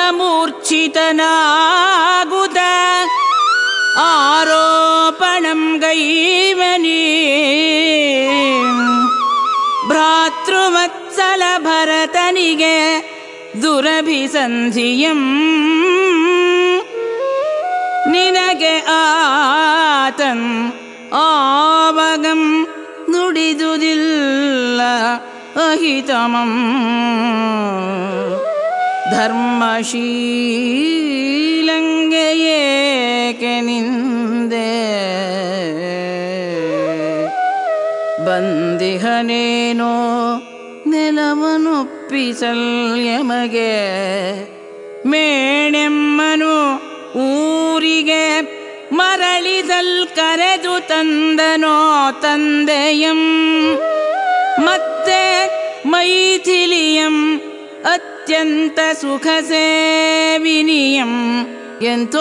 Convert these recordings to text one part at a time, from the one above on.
ಮೂರ್ಛಿತನಾಗುತ್ತ ಆರೋಪಣಂ ಗೈವನಿ ಭ್ರಾತೃವತ್ಸಲ ಭರತನಿಗೆ ದುರಭಿಸಂಧಿಯಂ ನಿನಗೆ ಆತನ್ ಆವಗಂ ನುಡಿದುದಿಲ್ಲ ಅಹಿತಮಂ ಧರ್ಮಶೀಲಂಗೆ ಏಕೆ ನಿಂದೆ ಬಂದಿಹನೇನೋ ನೆಲವನೊಪ್ಪಿಸಲ್ಯಮಗೆ ಮೇಣೆಮ್ಮನು ಊರಿಗೆ ಮರಳಿದಲ್ ಕರೆದು ತಂದನೋ ತಂದೆಯಂ ಮತ್ತೆ ಮೈಥಿಲಿಯಂ ಅತ್ಯಂತ ಸುಖ ಸೇವಿನಿಯಂ ಎಂತೋ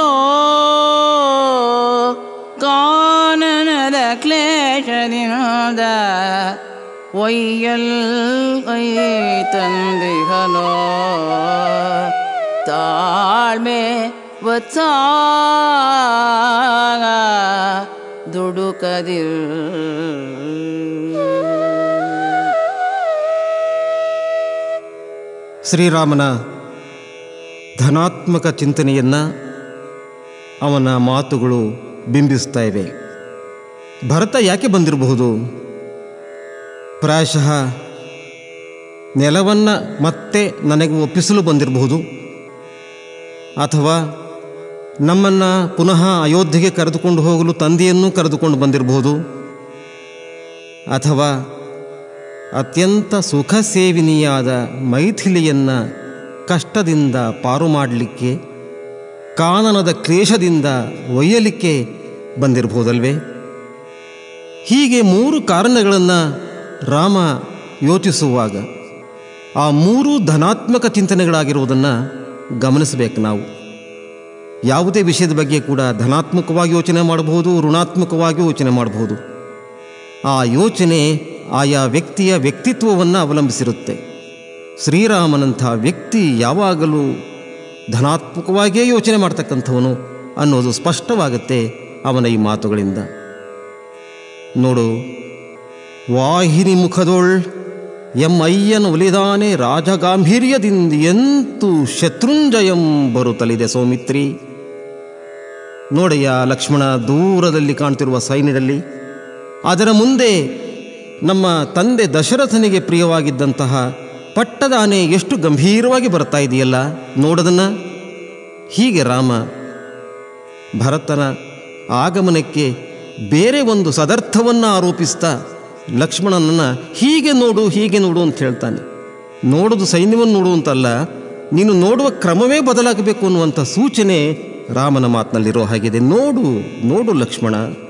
ಕಾನನದ ಕ್ಲೇಶದಿಂದ ಒಯ್ಯಲ್ ಕೈ ತಂದಿಹನೋ ತಾಳ್ಮೆ ವತ್ಸ ದುಡುಕದಿರ್ ಶ್ರೀರಾಮನ ಧನಾತ್ಮಕ ಚಿಂತನೆಯನ್ನು ಅವನ ಮಾತುಗಳು ಬಿಂಬಿಸ್ತಾ ಇವೆ ಭರತ ಯಾಕೆ ಬಂದಿರಬಹುದು ಪ್ರಾಯಶಃ ನೆಲವನ್ನು ಮತ್ತೆ ನನಗೆ ಒಪ್ಪಿಸಲು ಬಂದಿರಬಹುದು ಅಥವಾ ನಮ್ಮನ್ನು ಪುನಃ ಅಯೋಧ್ಯೆಗೆ ಕರೆದುಕೊಂಡು ಹೋಗಲು ತಂದೆಯನ್ನು ಕರೆದುಕೊಂಡು ಬಂದಿರಬಹುದು ಅಥವಾ ಅತ್ಯಂತ ಸುಖ ಸೇವಿನಿಯಾದ ಮೈಥಿಲಿಯನ್ನು ಕಷ್ಟದಿಂದ ಪಾರು ಮಾಡಲಿಕ್ಕೆ ಕಾನನದ ಕ್ಲೇಶದಿಂದ ಒಯ್ಯಲಿಕ್ಕೆ ಬಂದಿರಬಹುದಲ್ವೇ ಹೀಗೆ ಮೂರು ಕಾರಣಗಳನ್ನು ರಾಮ ಯೋಚಿಸುವಾಗ ಆ ಮೂರು ಧನಾತ್ಮಕ ಚಿಂತನೆಗಳಾಗಿರುವುದನ್ನು ಗಮನಿಸಬೇಕು ನಾವು ಯಾವುದೇ ವಿಷಯದ ಬಗ್ಗೆ ಕೂಡ ಧನಾತ್ಮಕವಾಗಿ ಯೋಚನೆ ಮಾಡಬಹುದು ಋಣಾತ್ಮಕವಾಗಿ ಯೋಚನೆ ಮಾಡಬಹುದು ಆ ಯೋಚನೆ ಆಯಾ ವ್ಯಕ್ತಿಯ ವ್ಯಕ್ತಿತ್ವವನ್ನು ಅವಲಂಬಿಸಿರುತ್ತೆ ಶ್ರೀರಾಮನಂಥ ವ್ಯಕ್ತಿ ಯಾವಾಗಲೂ ಧನಾತ್ಮಕವಾಗಿಯೇ ಯೋಚನೆ ಮಾಡ್ತಕ್ಕಂಥವನು ಅನ್ನೋದು ಸ್ಪಷ್ಟವಾಗುತ್ತೆ ಅವನ ಈ ಮಾತುಗಳಿಂದ ನೋಡು ವಾಹಿನಿ ಮುಖದೊಳ್ ಎಮ್ಮಯ್ಯನ ಒಲಿದಾನೆ ರಾಜಗಾಂಭೀರ್ಯದಿಂದ ಎಂತು ಶತ್ರುಂಜಯಂ ಬರುತ್ತಲಿದೆ ಸೌಮಿತ್ರಿ ನೋಡಯ್ಯ ಲಕ್ಷ್ಮಣ ದೂರದಲ್ಲಿ ಕಾಣ್ತಿರುವ ಸೈನ್ಯದಲ್ಲಿ ಅದರ ಮುಂದೆ ನಮ್ಮ ತಂದೆ ದಶರಥನಿಗೆ ಪ್ರಿಯವಾಗಿದ್ದಂತಹ ಪಟ್ಟದ ಆನೆ ಎಷ್ಟು ಗಂಭೀರವಾಗಿ ಬರ್ತಾ ಇದೆಯಲ್ಲ ನೋಡೋದನ್ನ ಹೀಗೆ ರಾಮ ಭರತನ ಆಗಮನಕ್ಕೆ ಬೇರೆ ಒಂದು ಸದರ್ಥವನ್ನು ಆರೋಪಿಸ್ತಾ ಲಕ್ಷ್ಮಣನನ್ನು ಹೀಗೆ ನೋಡು ಹೀಗೆ ನೋಡು ಅಂತ ಹೇಳ್ತಾನೆ ನೋಡೋದು ಸೈನ್ಯವನ್ನು ನೋಡು ಅಂತಲ್ಲ ನೀನು ನೋಡುವ ಕ್ರಮವೇ ಬದಲಾಗಬೇಕು ಅನ್ನುವಂಥ ಸೂಚನೆ ರಾಮನ ಮಾತಿನಲ್ಲಿರೋ ಹಾಗಿದೆ ನೋಡು ನೋಡು ಲಕ್ಷ್ಮಣ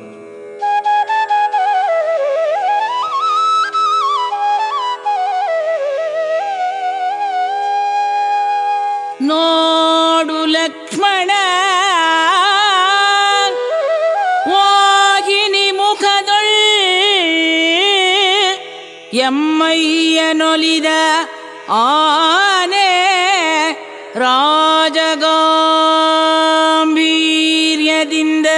ನೋಡು ಲಕ್ಷ್ಮಣ ವಾಹಿನಿ ಮುಖದೊಳ್ ಎಮ್ಮಯ್ಯನೊಲಿದ ಆನೆ ರಾಜಗಾಂಭೀರ್ಯದಿಂದ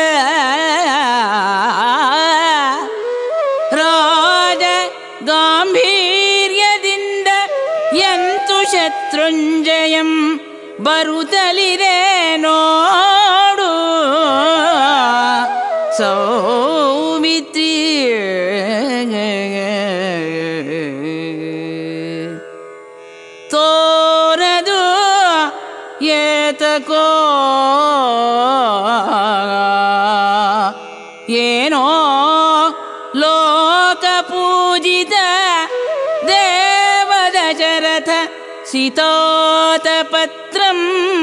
ರಾಜ ಗಾಂಭೀರ್ಯದಿಂದ ಎಂತು ಶತ್ರುಂಜಯಂ ಬರುತ್ತಲಿದೆ ನೋಡು ಸೌಮಿತ್ರಿ ತೋರದು ಏತಕೋ ಏನೋ ಲೋಕ ಪೂಜಿತ ದೇವದಶರಥ ಸಿತೋತಪತ್ರಂ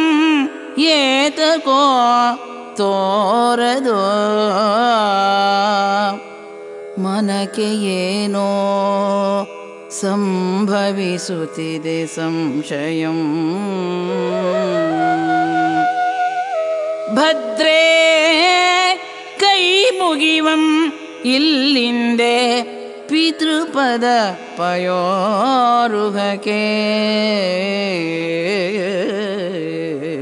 ಏತಕೋ ತೋರದು ಮನಕ್ಕೆ ಏನೋ ಸಂಭವಿಸುತ್ತಿದೆ ಸಂಶಯಂ ಭದ್ರೇ ಕೈ ಮುಗಿವಂ ಇಲ್ಲಿಂದೆ ಪಿತೃಪದ ಪಯೋರುಹಕೆ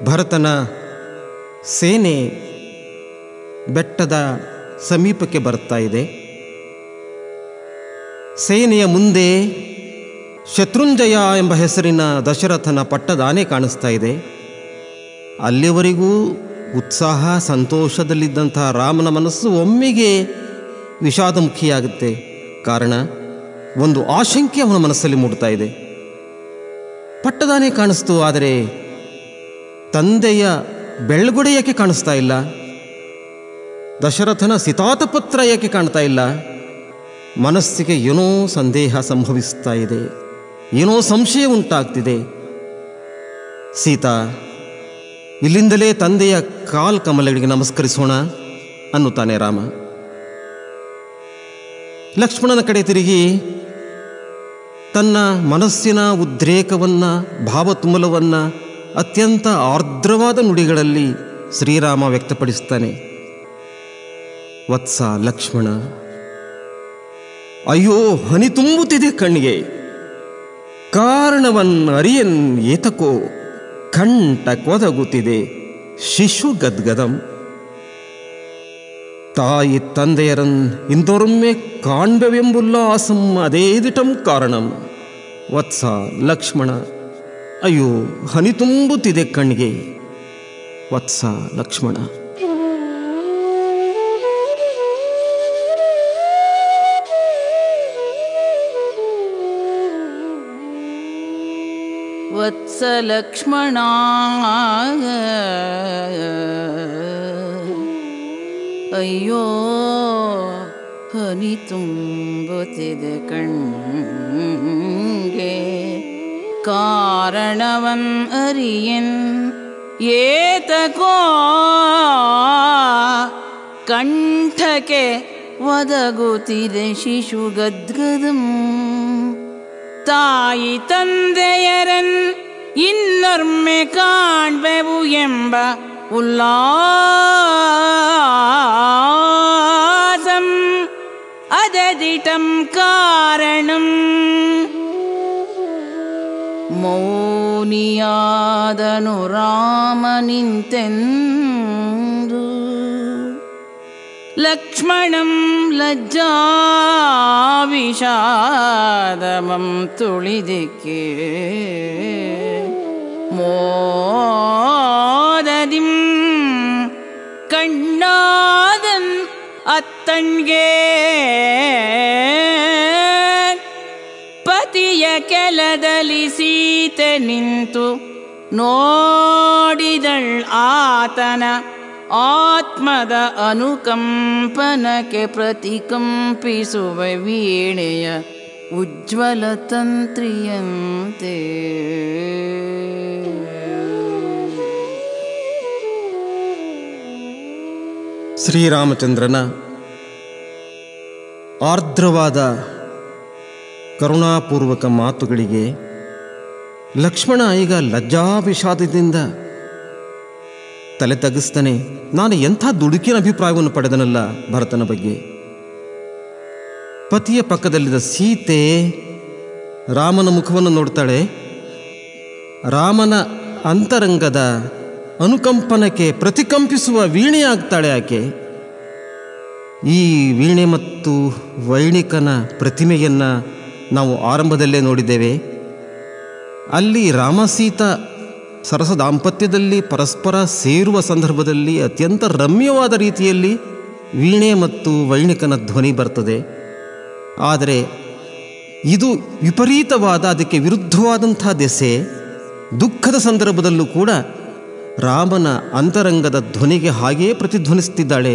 ಭರತನ ಸೇನೆ ಬೆಟ್ಟದ ಸಮೀಪಕ್ಕೆ ಬರ್ತಾ ಇದೆ ಸೇನೆಯ ಮುಂದೆ ಶತ್ರುಂಜಯ ಎಂಬ ಹೆಸರಿನ ದಶರಥನ ಪಟ್ಟದಾನೆ ಕಾಣಿಸ್ತಾ ಇದೆ ಅಲ್ಲಿವರೆಗೂ ಉತ್ಸಾಹ ಸಂತೋಷದಲ್ಲಿದ್ದಂತಹ ರಾಮನ ಮನಸ್ಸು ಒಮ್ಮೆಗೆ ವಿಷಾದಮುಖಿಯಾಗುತ್ತೆ ಕಾರಣ ಒಂದು ಆಶಂಕೆ ಅವನ ಮನಸ್ಸಲ್ಲಿ ಮೂಡ್ತಾ ಇದೆ ಪಟ್ಟದಾನೆ ಕಾಣಿಸ್ತು ಆದರೆ ತಂದೆಯ ಬೆಳ್ಗೊಡೆ ಯಾಕೆ ಕಾಣಿಸ್ತಾ ಇಲ್ಲ ದಶರಥನ ಸಿತಾತಪತ್ರ ಯಾಕೆ ಕಾಣ್ತಾ ಇಲ್ಲ ಮನಸ್ಸಿಗೆ ಏನೋ ಸಂದೇಹ ಸಂಭವಿಸ್ತಾ ಇದೆ ಏನೋ ಸಂಶಯ ಉಂಟಾಗ್ತಿದೆ ಸೀತಾ ಇಲ್ಲಿಂದಲೇ ತಂದೆಯ ಕಾಲ್ ಕಮಲಗಳಿಗೆ ನಮಸ್ಕರಿಸೋಣ ಅನ್ನುತ್ತಾನೆ ರಾಮ ಲಕ್ಷ್ಮಣನ ಕಡೆ ತಿರುಗಿ ತನ್ನ ಮನಸ್ಸಿನ ಉದ್ರೇಕವನ್ನ ಭಾವತುಮಲವನ್ನ ಅತ್ಯಂತ ಆರ್ದ್ರವಾದ ನುಡಿಗಳಲ್ಲಿ ಶ್ರೀರಾಮ ವ್ಯಕ್ತಪಡಿಸ್ತಾನೆ ವತ್ಸ ಲಕ್ಷ್ಮಣ ಅಯ್ಯೋ ಹನಿ ತುಂಬುತ್ತಿದೆ ಕಣ್ಣಿಗೆ ಕಾರಣವನ್ ಅರಿಯನ್ ಏತಕೋ ಕಂಠ ಕೊದಗುತ್ತಿದೆ ಶಿಶು ಗದ್ಗದಂ ತಾಯಿ ತಂದೆಯರನ್ ಇಂದೊರೊಮ್ಮೆ ಕಾಣ್ಬೆವೆಂಬುಲ್ಲಾಸಂ ಅದೇ ದಿಟಂ ಕಾರಣಂ ವತ್ಸ ಲಕ್ಷ್ಮಣ ಅಯ್ಯೋ ಹನಿ ತುಂಬುತ್ತಿದೆ ಕಣ್ಣಿಗೆ ವತ್ಸ ಲಕ್ಷ್ಮಣ ವತ್ಸ ಲಕ್ಷ್ಮಣ ಅಯ್ಯೋ ಹನಿ ತುಂಬುತ್ತಿದೆ ಕಣ್ಗೆ ಕಾರಣವನ್ ಅರಿಯನ್ ಏತಕೋ ಕಂಠಕ್ಕೆ ಒದಗುತ್ತಿದೆ ಶಿಶು ಗದ್ಗದಂ ತಾಯಿ ತಂದೆಯರನ್ ಇನ್ನೊರ್ಮೆ ಕಾಣ್ಬೆವು ಎಂಬ ಉಲ್ಲಾಸಂ ಅದದಿಟಂ ಕಾರಣಂ ಮೌನಿಯಾದನು ರಾಮ ನಿಂತೆಂದು ಲಕ್ಷ್ಮಣಂ ಲಜ್ಜಾವಿಷಾದಮಂ ತುಳಿದಿಕ್ಕೆ ಮೋದದಿಂ ಕಣ್ಣಾದನ್ ಅತ್ತಣ್ಗೆ ಪತಿಯ ಕೆಲದಲ್ಲಿ ಸೀತೆ ನಿಂತು ನೋಡಿದಳ್ ಆತನ ಆತ್ಮದ ಅನುಕಂಪನಕ್ಕೆ ಪ್ರತಿಕಂಪಿಸುವ ವೀಣೆಯ ಉಜ್ವಲ ತಂತ್ರಿಯಂತೆ ಶ್ರೀರಾಮಚಂದ್ರನ ಆರ್ದ್ರವಾದ ಕರುಣಾಪೂರ್ವಕ ಮಾತುಗಳಿಗೆ ಲಕ್ಷ್ಮಣ ಈಗ ಲಜ್ಜಾವಿಷಾದದಿಂದ ತಲೆ ತಗ್ಗಿಸ್ತಾನೆ ನಾನು ಎಂಥ ದುಡುಕಿನ ಅಭಿಪ್ರಾಯವನ್ನು ಪಡೆದನಲ್ಲ ಭರತನ ಬಗ್ಗೆ ಪತಿಯ ಪಕ್ಕದಲ್ಲಿದ್ದ ಸೀತೆ ರಾಮನ ಮುಖವನ್ನು ನೋಡ್ತಾಳೆ ರಾಮನ ಅಂತರಂಗದ ಅನುಕಂಪನಕ್ಕೆ ಪ್ರತಿಕಂಪಿಸುವ ವೀಣೆಯಾಗ್ತಾಳೆ ಆಕೆ ಈ ವೀಣೆ ಮತ್ತು ವೈಣಿಕನ ಪ್ರತಿಮೆಯನ್ನು ನಾವು ಆರಂಭದಲ್ಲೇ ನೋಡಿದ್ದೇವೆ ಅಲ್ಲಿ ರಾಮಸೀತ ಸರಸ ದಾಂಪತ್ಯದಲ್ಲಿ ಪರಸ್ಪರ ಸೇರುವ ಸಂದರ್ಭದಲ್ಲಿ ಅತ್ಯಂತ ರಮ್ಯವಾದ ರೀತಿಯಲ್ಲಿ ವೀಣೆ ಮತ್ತು ವೈಣಿಕನ ಧ್ವನಿ ಬರ್ತದೆ ಆದರೆ ಇದು ವಿಪರೀತವಾದ ಅದಕ್ಕೆ ವಿರುದ್ಧವಾದಂಥ ದೆಸೆ ದುಃಖದ ಸಂದರ್ಭದಲ್ಲೂ ಕೂಡ ರಾಮನ ಅಂತರಂಗದ ಧ್ವನಿಗೆ ಹಾಗೆಯೇ ಪ್ರತಿಧ್ವನಿಸ್ತಿದ್ದಾಳೆ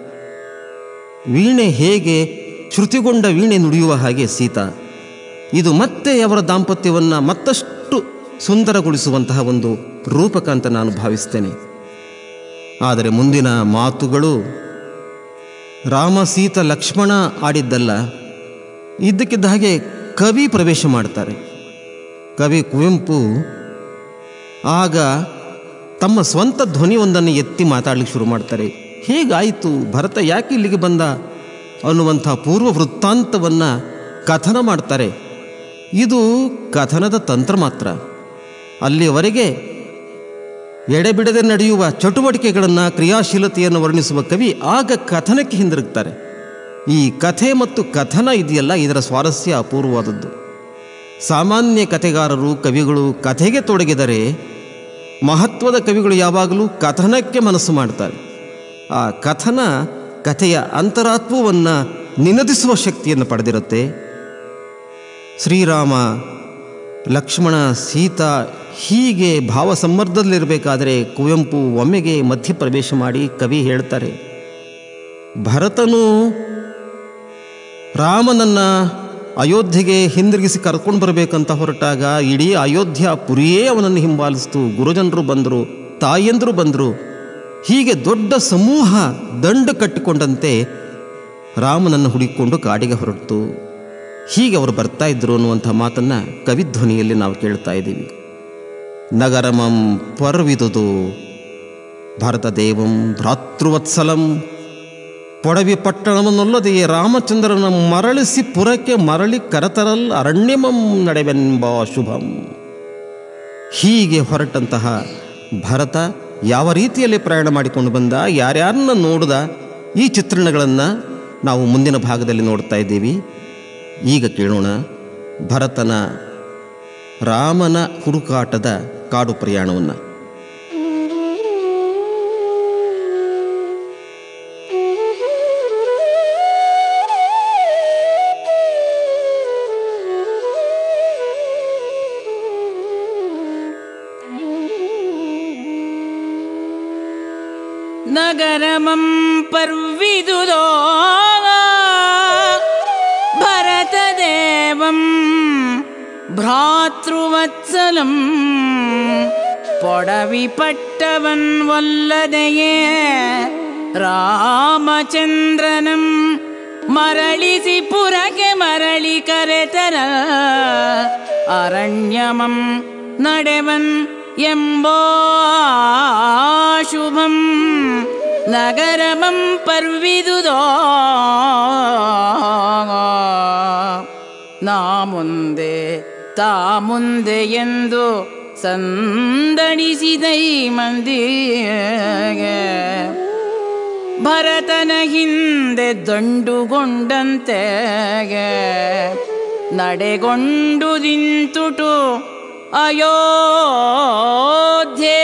ವೀಣೆ ಹೇಗೆ ಶ್ರುತಿಗೊಂಡ ವೀಣೆ ನುಡಿಯುವ ಹಾಗೆ ಸೀತಾ ಇದು ಮತ್ತೆ ಅವರ ದಾಂಪತ್ಯವನ್ನು ಮತ್ತಷ್ಟು ಸುಂದರಗೊಳಿಸುವಂತಹ ಒಂದು ರೂಪಕ ಅಂತ ನಾನು ಭಾವಿಸ್ತೇನೆ ಆದರೆ ಮುಂದಿನ ಮಾತುಗಳು ರಾಮ ಸೀತ ಲಕ್ಷ್ಮಣ ಆಡಿದ್ದಲ್ಲ ಇದ್ದಕ್ಕಿದ್ದ ಹಾಗೆ ಕವಿ ಪ್ರವೇಶ ಮಾಡ್ತಾರೆ ಕವಿ ಕುವೆಂಪು ಆಗ ತಮ್ಮ ಸ್ವಂತ ಧ್ವನಿಯೊಂದನ್ನು ಎತ್ತಿ ಮಾತಾಡಲಿಕ್ಕೆ ಶುರು ಮಾಡ್ತಾರೆ ಹೇಗಾಯಿತು ಭರತ ಯಾಕೆ ಇಲ್ಲಿಗೆ ಬಂದ ಅನ್ನುವಂಥ ಪೂರ್ವ ವೃತ್ತಾಂತವನ್ನು ಕಥನ ಮಾಡ್ತಾರೆ ಇದು ಕಥನದ ತಂತ್ರ ಮಾತ್ರ ಅಲ್ಲಿಯವರೆಗೆ ಎಡೆಬಿಡದೆ ನಡೆಯುವ ಚಟುವಟಿಕೆಗಳನ್ನು ಕ್ರಿಯಾಶೀಲತೆಯನ್ನು ವರ್ಣಿಸುವ ಕವಿ ಆಗ ಕಥನಕ್ಕೆ ಹಿಂದಿರುಗ್ತಾರೆ ಈ ಕಥೆ ಮತ್ತು ಕಥನ ಇದೆಯಲ್ಲ ಇದರ ಸ್ವಾರಸ್ಯ ಅಪೂರ್ವವಾದದ್ದು ಸಾಮಾನ್ಯ ಕಥೆಗಾರರು ಕವಿಗಳು ಕಥೆಗೆ ತೊಡಗಿದರೆ ಮಹತ್ವದ ಕವಿಗಳು ಯಾವಾಗಲೂ ಕಥನಕ್ಕೆ ಮನಸ್ಸು ಮಾಡ್ತಾರೆ ಆ ಕಥನ ಕಥೆಯ ಅಂತರಾತ್ಮವನ್ನು ನಿನದಿಸುವ ಶಕ್ತಿಯನ್ನು ಪಡೆದಿರುತ್ತೆ ಶ್ರೀರಾಮ ಲಕ್ಷ್ಮಣ ಸೀತಾ ಹೀಗೆ ಭಾವಸಮ್ಮರ್ದದಲ್ಲಿರಬೇಕಾದರೆ ಕುವೆಂಪು ಒಮ್ಮೆಗೆ ಮಧ್ಯಪ್ರವೇಶ ಮಾಡಿ ಕವಿ ಹೇಳ್ತಾರೆ ಭರತನು ರಾಮನನ್ನು ಅಯೋಧ್ಯೆಗೆ ಹಿಂದಿರುಗಿಸಿ ಕರ್ಕೊಂಡು ಬರಬೇಕಂತ ಹೊರಟಾಗ ಇಡೀ ಅಯೋಧ್ಯ ಪುರಿಯೇ ಅವನನ್ನು ಹಿಂಬಾಲಿಸ್ತು ಗುರುಜನರು ಬಂದರು ತಾಯಿಯಂದರು ಬಂದರು ಹೀಗೆ ದೊಡ್ಡ ಸಮೂಹ ದಂಡು ಕಟ್ಟಿಕೊಂಡಂತೆ ರಾಮನನ್ನು ಹುಡುಕಿಕೊಂಡು ಕಾಡಿಗೆ ಹೊರಟು ಹೀಗೆ ಅವರು ಬರ್ತಾ ಇದ್ರು ಅನ್ನುವಂಥ ಮಾತನ್ನು ಕವಿಧ್ವನಿಯಲ್ಲಿ ನಾವು ಕೇಳ್ತಾ ಇದ್ದೀವಿ ನಗರಮಂ ಪರ್ವಿದುದು ಭಾರತ ದೇವಂ ಭ್ರಾತೃವತ್ಸಲಂ ಪೊಡವಿ ಪಟ್ಟಣವನ್ನೊಲ್ಲದೆಯೇ ರಾಮಚಂದ್ರನ ಮರಳಿಸಿ ಪುರಕ್ಕೆ ಮರಳಿ ಕರತರಲ್ ಅರಣ್ಯಮಂ ನಡೆವೆಂಬ ಶುಭಂ ಹೀಗೆ ಹೊರಟಂತಹ ಭರತ ಯಾವ ರೀತಿಯಲ್ಲಿ ಪ್ರಯಾಣ ಮಾಡಿಕೊಂಡು ಬಂದ ಯಾರ್ಯಾರನ್ನ ನೋಡಿದ ಈ ಚಿತ್ರಣಗಳನ್ನು ನಾವು ಮುಂದಿನ ಭಾಗದಲ್ಲಿ ನೋಡ್ತಾ ಇದ್ದೀವಿ ಈಗ ಕೇಳೋಣ ಭರತನ ರಾಮನ ಹುಡುಕಾಟದ ಕಾಡು ಪ್ರಯಾಣವನ್ನು ನಗರಮಂ ಪರ್ವಿದುದೋ ಭರತದೇವಂ ಭ್ರಾತೃವತ್ಸಲಂ ಪೊಡವಿ ಪಟ್ಟವನ್ ಒಲ್ಲದೆಯೇ ರಾಮಚಂದ್ರನಂ ಮರಳಿಸಿ ಪುರಕ್ಕೆ ಮರಳಿ ಕರೆತರ ಅರಣ್ಯಮಂ ನಡೆವನ್ ಎಂಬೋ ಶುಭಂ ನಗರಮಂ ಪರ್ವಿದುದೋ ನಾ ಮುಂದೆ ತಾ ಮುಂದೆ ಎಂದು ಸಂದಣಿಸಿದೈ ಮಂದಿಗೆ ಭರತನ ಹಿಂದೆ ದಂಡುಗೊಂಡಂತೆ ನಡೆಗೊಂಡು ನಿಂತುಟು ಅಯೋಧ್ಯೆ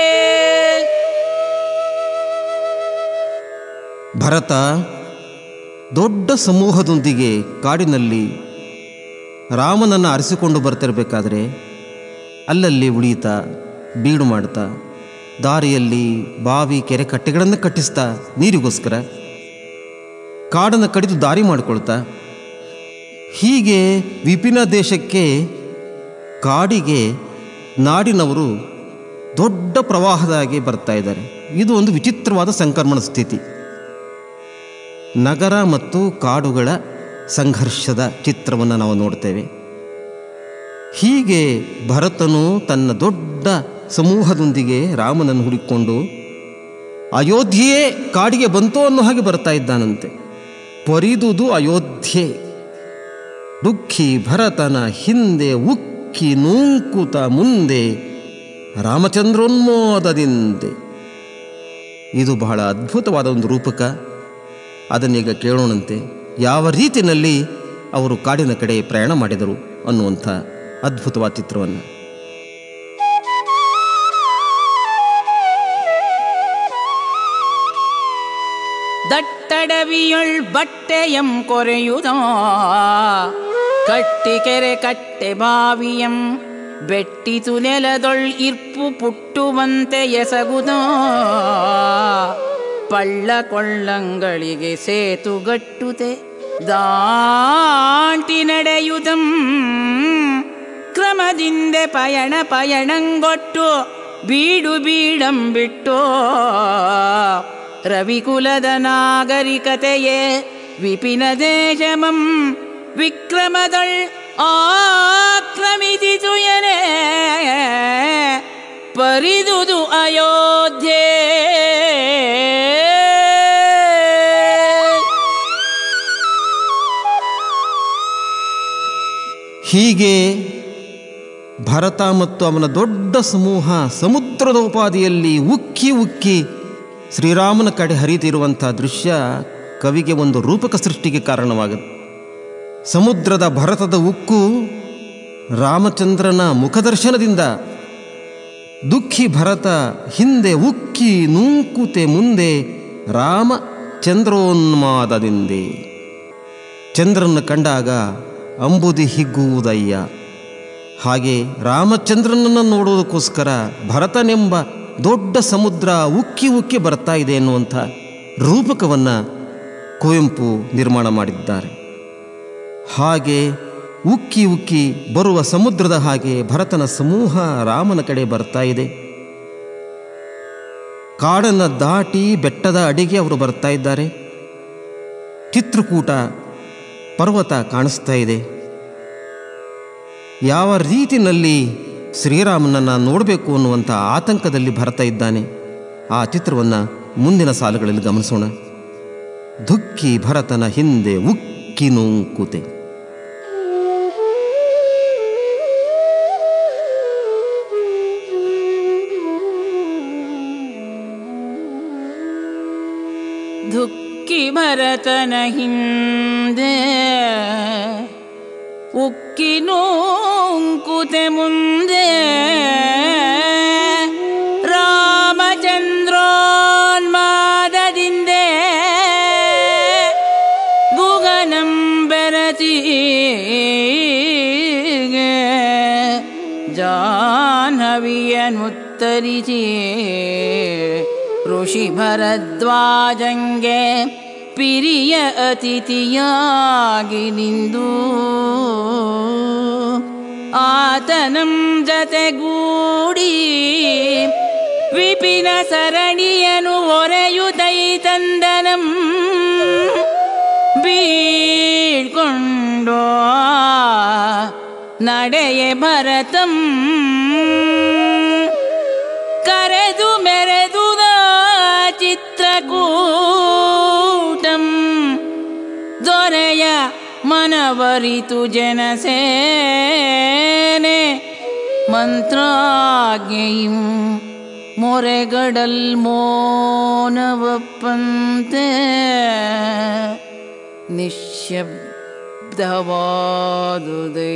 ಭರತ ದೊಡ್ಡ ಸಮೂಹದೊಂದಿಗೆ ಕಾಡಿನಲ್ಲಿ ರಾಮನನ್ನು ಅರಸಿಕೊಂಡು ಬರ್ತಿರ್ಬೇಕಾದ್ರೆ ಅಲ್ಲಲ್ಲಿ ಉಳಿಯುತ್ತಾ ಬೀಡು ಮಾಡ್ತಾ ದಾರಿಯಲ್ಲಿ ಬಾವಿ ಕೆರೆ ಕಟ್ಟೆಗಳನ್ನು ಕಟ್ಟಿಸ್ತಾ ನೀರಿಗೋಸ್ಕರ ಕಾಡನ್ನು ಕಡಿದು ದಾರಿ ಮಾಡಿಕೊಳ್ತಾ ಹೀಗೆ ವಿಪಿನ ದೇಶಕ್ಕೆ ಕಾಡಿಗೆ ನಾಡಿನವರು ದೊಡ್ಡ ಪ್ರವಾಹದಾಗಿ ಬರ್ತಾ ಇದ್ದಾರೆ ಇದು ಒಂದು ವಿಚಿತ್ರವಾದ ಸಂಕ್ರಮಣ ಸ್ಥಿತಿ ನಗರ ಮತ್ತು ಕಾಡುಗಳ ಸಂಘರ್ಷದ ಚಿತ್ರವನ್ನು ನಾವು ನೋಡ್ತೇವೆ ಹೀಗೆ ಭರತನು ತನ್ನ ದೊಡ್ಡ ಸಮೂಹದೊಂದಿಗೆ ರಾಮನನ್ನು ಹುಡುಕಿಕೊಂಡು ಅಯೋಧ್ಯೆಯೇ ಕಾಡಿಗೆ ಬಂತೋ ಅನ್ನೋ ಹಾಗೆ ಬರ್ತಾ ಇದ್ದಾನಂತೆ ಪರಿದುದು ಅಯೋಧ್ಯೆ ದುಃಖಿ ಭರತನ ಹಿಂದೆ ಉಕ್ಕಿ ನೂಂಕುತ ಮುಂದೆ ರಾಮಚಂದ್ರೋನ್ಮೋದದಿಂದೆ ಇದು ಬಹಳ ಅದ್ಭುತವಾದ ಒಂದು ರೂಪಕ ಅದನ್ನೀಗ ಕೇಳೋಣಂತೆ ಯಾವ ರೀತಿಯಲ್ಲಿ ಅವರು ಕಾಡಿನ ಕಡೆ ಪ್ರಯಾಣ ಮಾಡಿದರು ಅನ್ನುವಂಥ ಅದ್ಭುತವಾದ ಚಿತ್ರವನ್ನು ದಟ್ಟಡವಿಯೊಳ್ ಬಟ್ಟೆಯಂ ಕೊರೆಯುದೋ ಕಟ್ಟಿಕೆರೆ ಕಟ್ಟೆ ಬಾವಿಯಂ ಬೆಟ್ಟಿತು ನೆಲದೊಳ್ ಇರ್ಪು ಪುಟ್ಟುವಂತೆ ಎಸಗುದೋ ಪಳ್ಳ ಕೊಳ್ಳಂಗಳಿಗೆ ಸೇತುಗಟ್ಟುತೆ ದಾಂಟಿ ನಡೆಯುದಂ ಕ್ರಮದಿಂದೆ ಪಯಣ ಪಯಣಂಗೊಟ್ಟು ಬೀಡು ಬೀಡಂ ಬಿಟ್ಟು ರವಿಕುಲದ ನಾಗರಿಕತೆಯೇ ವಿಪಿನ ದೇಶಮಂ ವಿಕ್ರಮದಳ್ ಆಕ್ರಮಿಸಿತು ಎನೆ ಪರಿದುದು ಅಯೋಧ್ಯೆ ಹೀಗೆ ಭರತ ಮತ್ತು ಅವನ ದೊಡ್ಡ ಸಮೂಹ ಸಮುದ್ರದ ಉಪಾದಿಯಲ್ಲಿ ಉಕ್ಕಿ ಉಕ್ಕಿ ಶ್ರೀರಾಮನ ಕಡೆ ಹರಿತಿರುವಂಥ ದೃಶ್ಯ ಕವಿಗೆ ಒಂದು ರೂಪಕ ಸೃಷ್ಟಿಗೆ ಕಾರಣವಾಗುತ್ತೆ ಸಮುದ್ರದ ಭರತದ ಉಕ್ಕು ರಾಮಚಂದ್ರನ ಮುಖದರ್ಶನದಿಂದ ದುಃಖಿ ಭರತ ಹಿಂದೆ ಉಕ್ಕಿ ನೂಕುತೆ ಮುಂದೆ ರಾಮ ಚಂದ್ರೋನ್ಮಾದದಿಂದೆ ಚಂದ್ರನ ಕಂಡಾಗ ಅಂಬುದಿ ಹಿಗ್ಗುವುದಯ್ಯ ಹಾಗೆ ರಾಮಚಂದ್ರನನ್ನು ನೋಡುವುದಕ್ಕೋಸ್ಕರ ಭರತನೆಂಬ ದೊಡ್ಡ ಸಮುದ್ರ ಉಕ್ಕಿ ಉಕ್ಕಿ ಬರ್ತಾ ಇದೆ ಎನ್ನುವಂಥ ರೂಪಕವನ್ನು ಕುವೆಂಪು ನಿರ್ಮಾಣ ಮಾಡಿದ್ದಾರೆ ಹಾಗೆ ಉಕ್ಕಿ ಉಕ್ಕಿ ಬರುವ ಸಮುದ್ರದ ಹಾಗೆ ಭರತನ ಸಮೂಹ ರಾಮನ ಕಡೆ ಬರ್ತಾ ಇದೆ ಕಾಡನ್ನು ದಾಟಿ ಬೆಟ್ಟದ ಅಡಿಗೆ ಅವರು ಬರ್ತಾ ಇದ್ದಾರೆ ಚಿತ್ರಕೂಟ ಪರ್ವತ ಕಾಣಿಸ್ತಾ ಇದೆ ಯಾವ ರೀತಿನಲ್ಲಿ ಶ್ರೀರಾಮನನ್ನು ನೋಡಬೇಕು ಅನ್ನುವಂಥ ಆತಂಕದಲ್ಲಿ ಭರತ ಇದ್ದಾನೆ ಆ ಚಿತ್ರವನ್ನು ಮುಂದಿನ ಸಾಲುಗಳಲ್ಲಿ ಗಮನಿಸೋಣ ದುಃಖಿ ಭರತನ ಹಿಂದೆ ಉಕ್ಕಿ ನೂಕುತೆ ದುಃಖಿ ಭರತನ ಹಿಂದೆ ಉಕ್ಕಿನೂ ಉಂಕುತೆ ಮುಂದೆ ರಾಮಚಂದ್ರೋನ್ಮಾದದಿಂದೆ ಗುಗನಂ ಬೆರತಿ ಜಾಹ್ನವಿಯನುತ್ತರಿಸಿ ಋಷಿ ಭರದ್ವಾಜಂಗೆ ಪಿರಿಯ ಅತಿಥಿಯಾಗಿ ನಿಂದು ಆತನಂ ಜತೆಗೂಡಿ ವಿಪಿನ ಸರಣಿಯನು ಒರೆಯುತ್ತೈ ತಂದನಂ ಬೀಳ್ಕೊಂಡೋ ನಡೆಯೆ ಭರತಂ ಕರೆದು ಮೆರೆದುದ ಚಿತ್ರಕೂಟಂ ದೊರೆಯ ಮನವರಿತು ಜನಸೇನೆ ಮಂತ್ರಾಜ್ಞೆയും ಮೊರೆಗಡಲ್ ಮೋನವಪ್ಪಂತೆ ನಿಶ್ಶಬ್ದವಾದುದೇ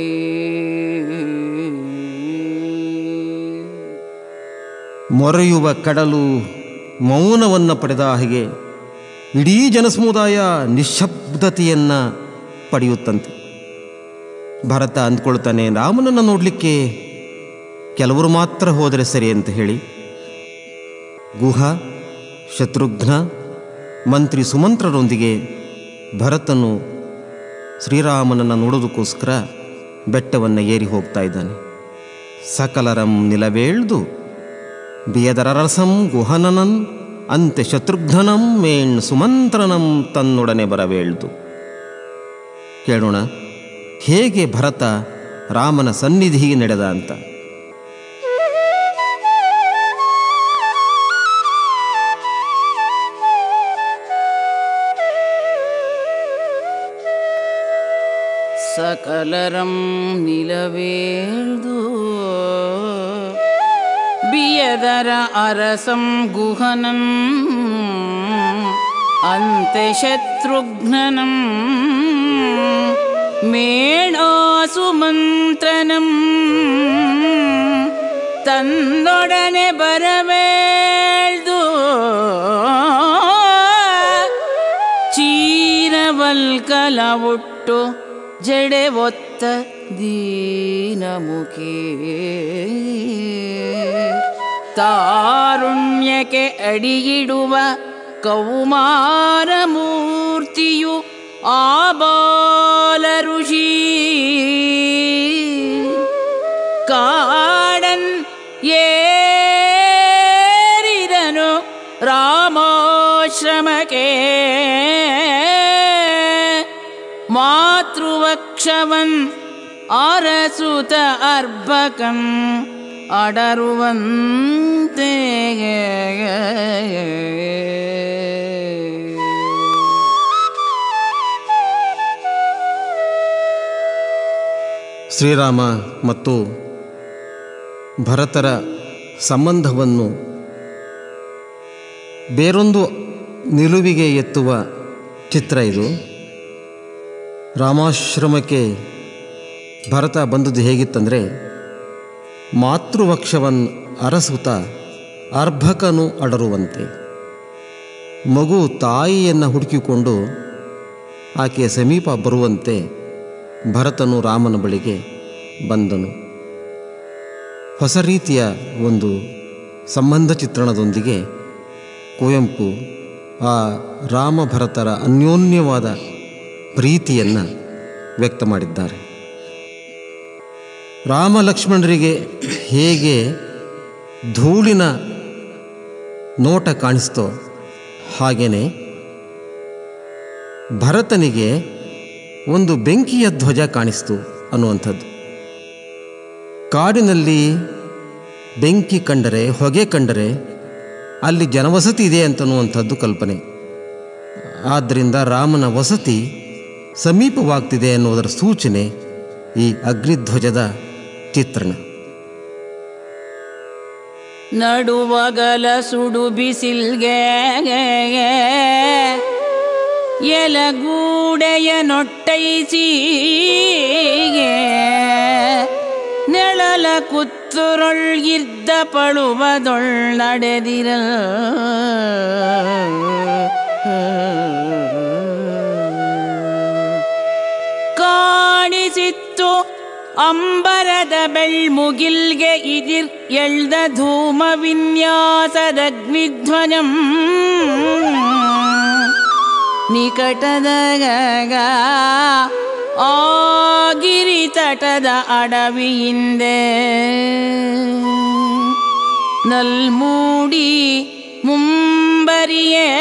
ಮೊರೆಯುವ ಕಡಲು ಮೌನವನ್ನು ಪಡೆದ ಹಾಗೆ ಇಡೀ ಜನಸಮುದಾಯ ನಿಶ್ಶಬ್ದತೆಯನ್ನು ಪಡೆಯುತ್ತಂತೆ ಭರತ ಅಂದ್ಕೊಳ್ತಾನೆ ರಾಮನನ್ನು ನೋಡಲಿಕ್ಕೆ ಕೆಲವರು ಮಾತ್ರ ಹೋದರೆ ಸರಿ ಅಂತ ಹೇಳಿ ಗುಹ ಶತ್ರುಘ್ನ ಮಂತ್ರಿ ಸುಮಂತ್ರರೊಂದಿಗೆ ಭರತನು ಶ್ರೀರಾಮನನ್ನು ನೋಡೋದಕ್ಕೋಸ್ಕರ ಬೆಟ್ಟವನ್ನು ಏರಿ ಹೋಗ್ತಾ ಇದ್ದಾನೆ ಸಕಲರಂ ನಿಲವೇಳ್ದು ಬಿಯದರರಸಂ ಗುಹನನನ್ ಅಂತೆ ಶತ್ರುಘ್ನನಂ ಮೇಣ್ ಸುಮಂತ್ರನಂ ತನ್ನೊಡನೆ ಬರವೇಳ್ದು ಕೇಳೋಣ ಹೇಗೆ ಭರತ ರಾಮನ ಸನ್ನಿಧಿಗೆ ನಡೆದ ಅಂತ ಸಕಲರಂ ನಿಲವೇಳ್ದು ಬಿಯದರ ಅರಸಂ ಗುಹನಂ ಅಂತೆ ಶತ್ರುಘ್ನನಂ ಮೇಣಾಸು ಮಂತ್ರನಂ ತನ್ನೊಡನೆ ಬರವೇಳ್ದು ಚೀರವಲ್ಕಲ ಒಟ್ಟು ಜಡೆ ಒತ್ತ ದೀನಮುಖಿ ತಾರುಣ್ಯಕ್ಕೆ ಅಡಿಯಿಡುವ ಕೌಮಾರ ಮೂರ್ತಿಯು ಆ ಬಾಲ ಋಷಿ ಕಾಡನ್ ಏರಿದನು ರಾಮಾಶ್ರಮಕ್ಕೆ ಮಾತೃವಕ್ಷವನ್ ಅರಸುತ ಅರ್ಭಕಂ ಅಡರುವಂತೆ ಶ್ರೀರಾಮ ಮತ್ತು ಭರತರ ಸಂಬಂಧವನ್ನು ಬೇರೊಂದು ನಿಲುವಿಗೆ ಎತ್ತುವ ಚಿತ್ರ ಇದು ರಾಮಾಶ್ರಮಕ್ಕೆ ಭರತ ಬಂದದ್ದು ಹೇಗಿತ್ತಂದರೆ ಮಾತೃವಕ್ಷವನ್ನು ಅರಸುತ್ತ ಅರ್ಭಕನು ಅಡರುವಂತೆ ಮಗು ತಾಯಿಯನ್ನು ಹುಡುಕಿಕೊಂಡು ಆಕೆಯ ಸಮೀಪ ಬರುವಂತೆ ಭರತನು ರಾಮನ ಬಳಿಗೆ ಬಂದನು ಹೊಸ ರೀತಿಯ ಒಂದು ಸಂಬಂಧ ಚಿತ್ರಣದೊಂದಿಗೆ ಕುವೆಂಪು ಆ ರಾಮ ಭರತರ ಅನ್ಯೋನ್ಯವಾದ ಪ್ರೀತಿಯನ್ನು ವ್ಯಕ್ತ ಮಾಡಿದ್ದಾರೆ ರಾಮ ಲಕ್ಷ್ಮಣರಿಗೆ ಹೇಗೆ ಧೂಳಿನ ನೋಟ ಕಾಣಿಸ್ತೋ ಹಾಗೆಯೇ ಭರತನಿಗೆ ಒಂದು ಬೆಂಕಿಯ ಧ್ವಜ ಕಾಣಿಸ್ತು ಅನ್ನುವಂಥದ್ದು ಕಾಡಿನಲ್ಲಿ ಬೆಂಕಿ ಕಂಡರೆ ಹೊಗೆ ಕಂಡರೆ ಅಲ್ಲಿ ಜನವಸತಿ ಇದೆ ಅಂತನ್ನುವಂಥದ್ದು ಕಲ್ಪನೆ ಆದ್ದರಿಂದ ರಾಮನ ವಸತಿ ಸಮೀಪವಾಗ್ತಿದೆ ಅನ್ನುವುದರ ಸೂಚನೆ ಈ ಅಗ್ನಿಧ್ವಜದ ಚಿತ್ರಣ ನಡುವಗಲ ಸುಡು ಬಿಸಿಲ್ಗೆ ಎಲಗೂಡೆಯ ನೊಟ್ಟೈಸಿ ನೆಳಲ ಕುತ್ತುರೊಳ್ಗಿದ್ದ ಪಳುವದೊಳ್ ನಡೆದಿರ ಕಾಣಿಸಿತ್ತು ಅಂಬರದ ಬೆಳ್ಮುಗಿಲ್ಗೆ ಇದಿರ್ ಎಳ್ದ ಧೂಮ ವಿನ್ಯಾಸದಗ್ನಿಧ್ವಜಂ ನಿಕಟದ ಗಗ ಆಗಿರಿ ತಟದ ಅಡವಿಯಿಂದೆ ನಲ್ಮೂಡಿ ಮುಂಬರಿಯೇ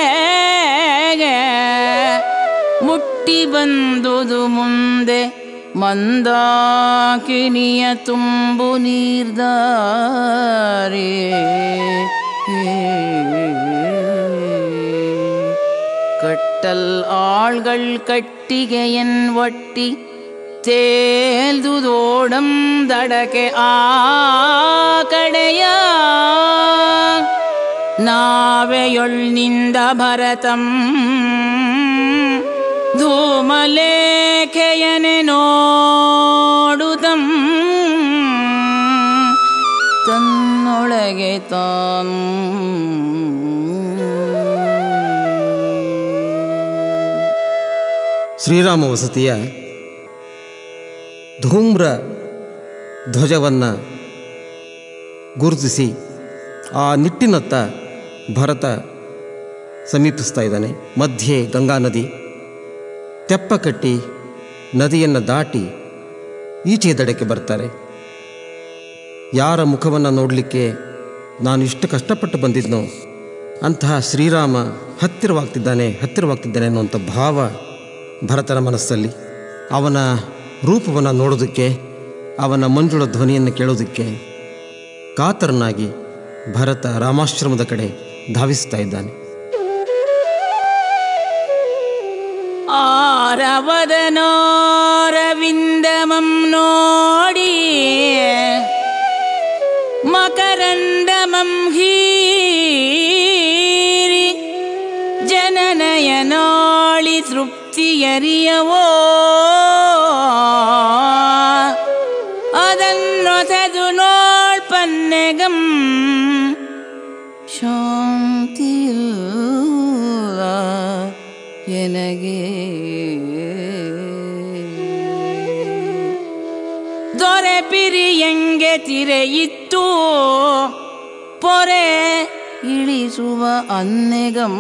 ಮುಟ್ಟಿ ಬಂದುದು ಮುಂದೆ ಮಂದಾಕಿನಿಯ ತುಂಬು ನೀರ್ದಾರೆ ಕಟ್ಟಲ್ ಆಳ್ಗಳ್ ಕಟ್ಟಿಗೆಯನ್ ಒಟ್ಟಿ ತೇಲ್ದುದೋಡಂ ದಡಕೆ ಆ ಕಡೆಯ ನಾವೆಯೊಳ್ನಿಂದ ಭರತಂ ಧೂಮಲೇಖೆಯನೆ ನೋಡುದಂ ತನ್ನೊಳಗೆ ತಾನು ಶ್ರೀರಾಮ ವಸತಿಯ ಧೂಮ್ರ ಧ್ವಜವನ್ನು ಗುರುತಿಸಿ ಆ ನಿಟ್ಟಿನತ್ತ ಭರತ ಸಮೀಪಿಸ್ತಾ ಇದ್ದಾನೆ ಮಧ್ಯೆ ಗಂಗಾ ನದಿ ತೆಪ್ಪ ಕಟ್ಟಿ ನದಿಯನ್ನು ದಾಟಿ ಈಚೆಯ ದಡಕ್ಕೆ ಬರ್ತಾರೆ ಯಾರ ಮುಖವನ್ನು ನೋಡಲಿಕ್ಕೆ ನಾನು ಇಷ್ಟು ಕಷ್ಟಪಟ್ಟು ಬಂದಿದ್ನೋ ಅಂತಹ ಶ್ರೀರಾಮ ಹತ್ತಿರವಾಗ್ತಿದ್ದಾನೆ ಹತ್ತಿರವಾಗ್ತಿದ್ದಾನೆ ಅನ್ನುವಂಥ ಭಾವ ಭರತನ ಮನಸ್ಸಲ್ಲಿ ಅವನ ರೂಪವನ್ನು ನೋಡೋದಕ್ಕೆ ಅವನ ಮಂಜುಳ ಧ್ವನಿಯನ್ನು ಕೇಳೋದಕ್ಕೆ ಕಾತರನಾಗಿ ಭರತ ರಾಮಾಶ್ರಮದ ಕಡೆ ಧಾವಿಸ್ತಾ ಇದ್ದಾನೆ ಆರವದನೋರವಿಂದಮಂ ನೋಡಿ ಮಕರಂದಮಂ ಹೀರಿ ಜನನಯನಾಳಿ ತೃಪ್ತಿಯರಿಯವೋ ಅದನ್ನೊಸೆದು ನೋಳ್ಪನ್ನೆಗಂ ಶಾಂತಿಯಿಲ್ಲ ಎನಗೆ ದೊರೆ ಪಿರಿಯಂಗೆ ತಿರೆಯಿತ್ತು ಪೊರೆ ಇಳಿಸುವ ಅನ್ನೆಗಂ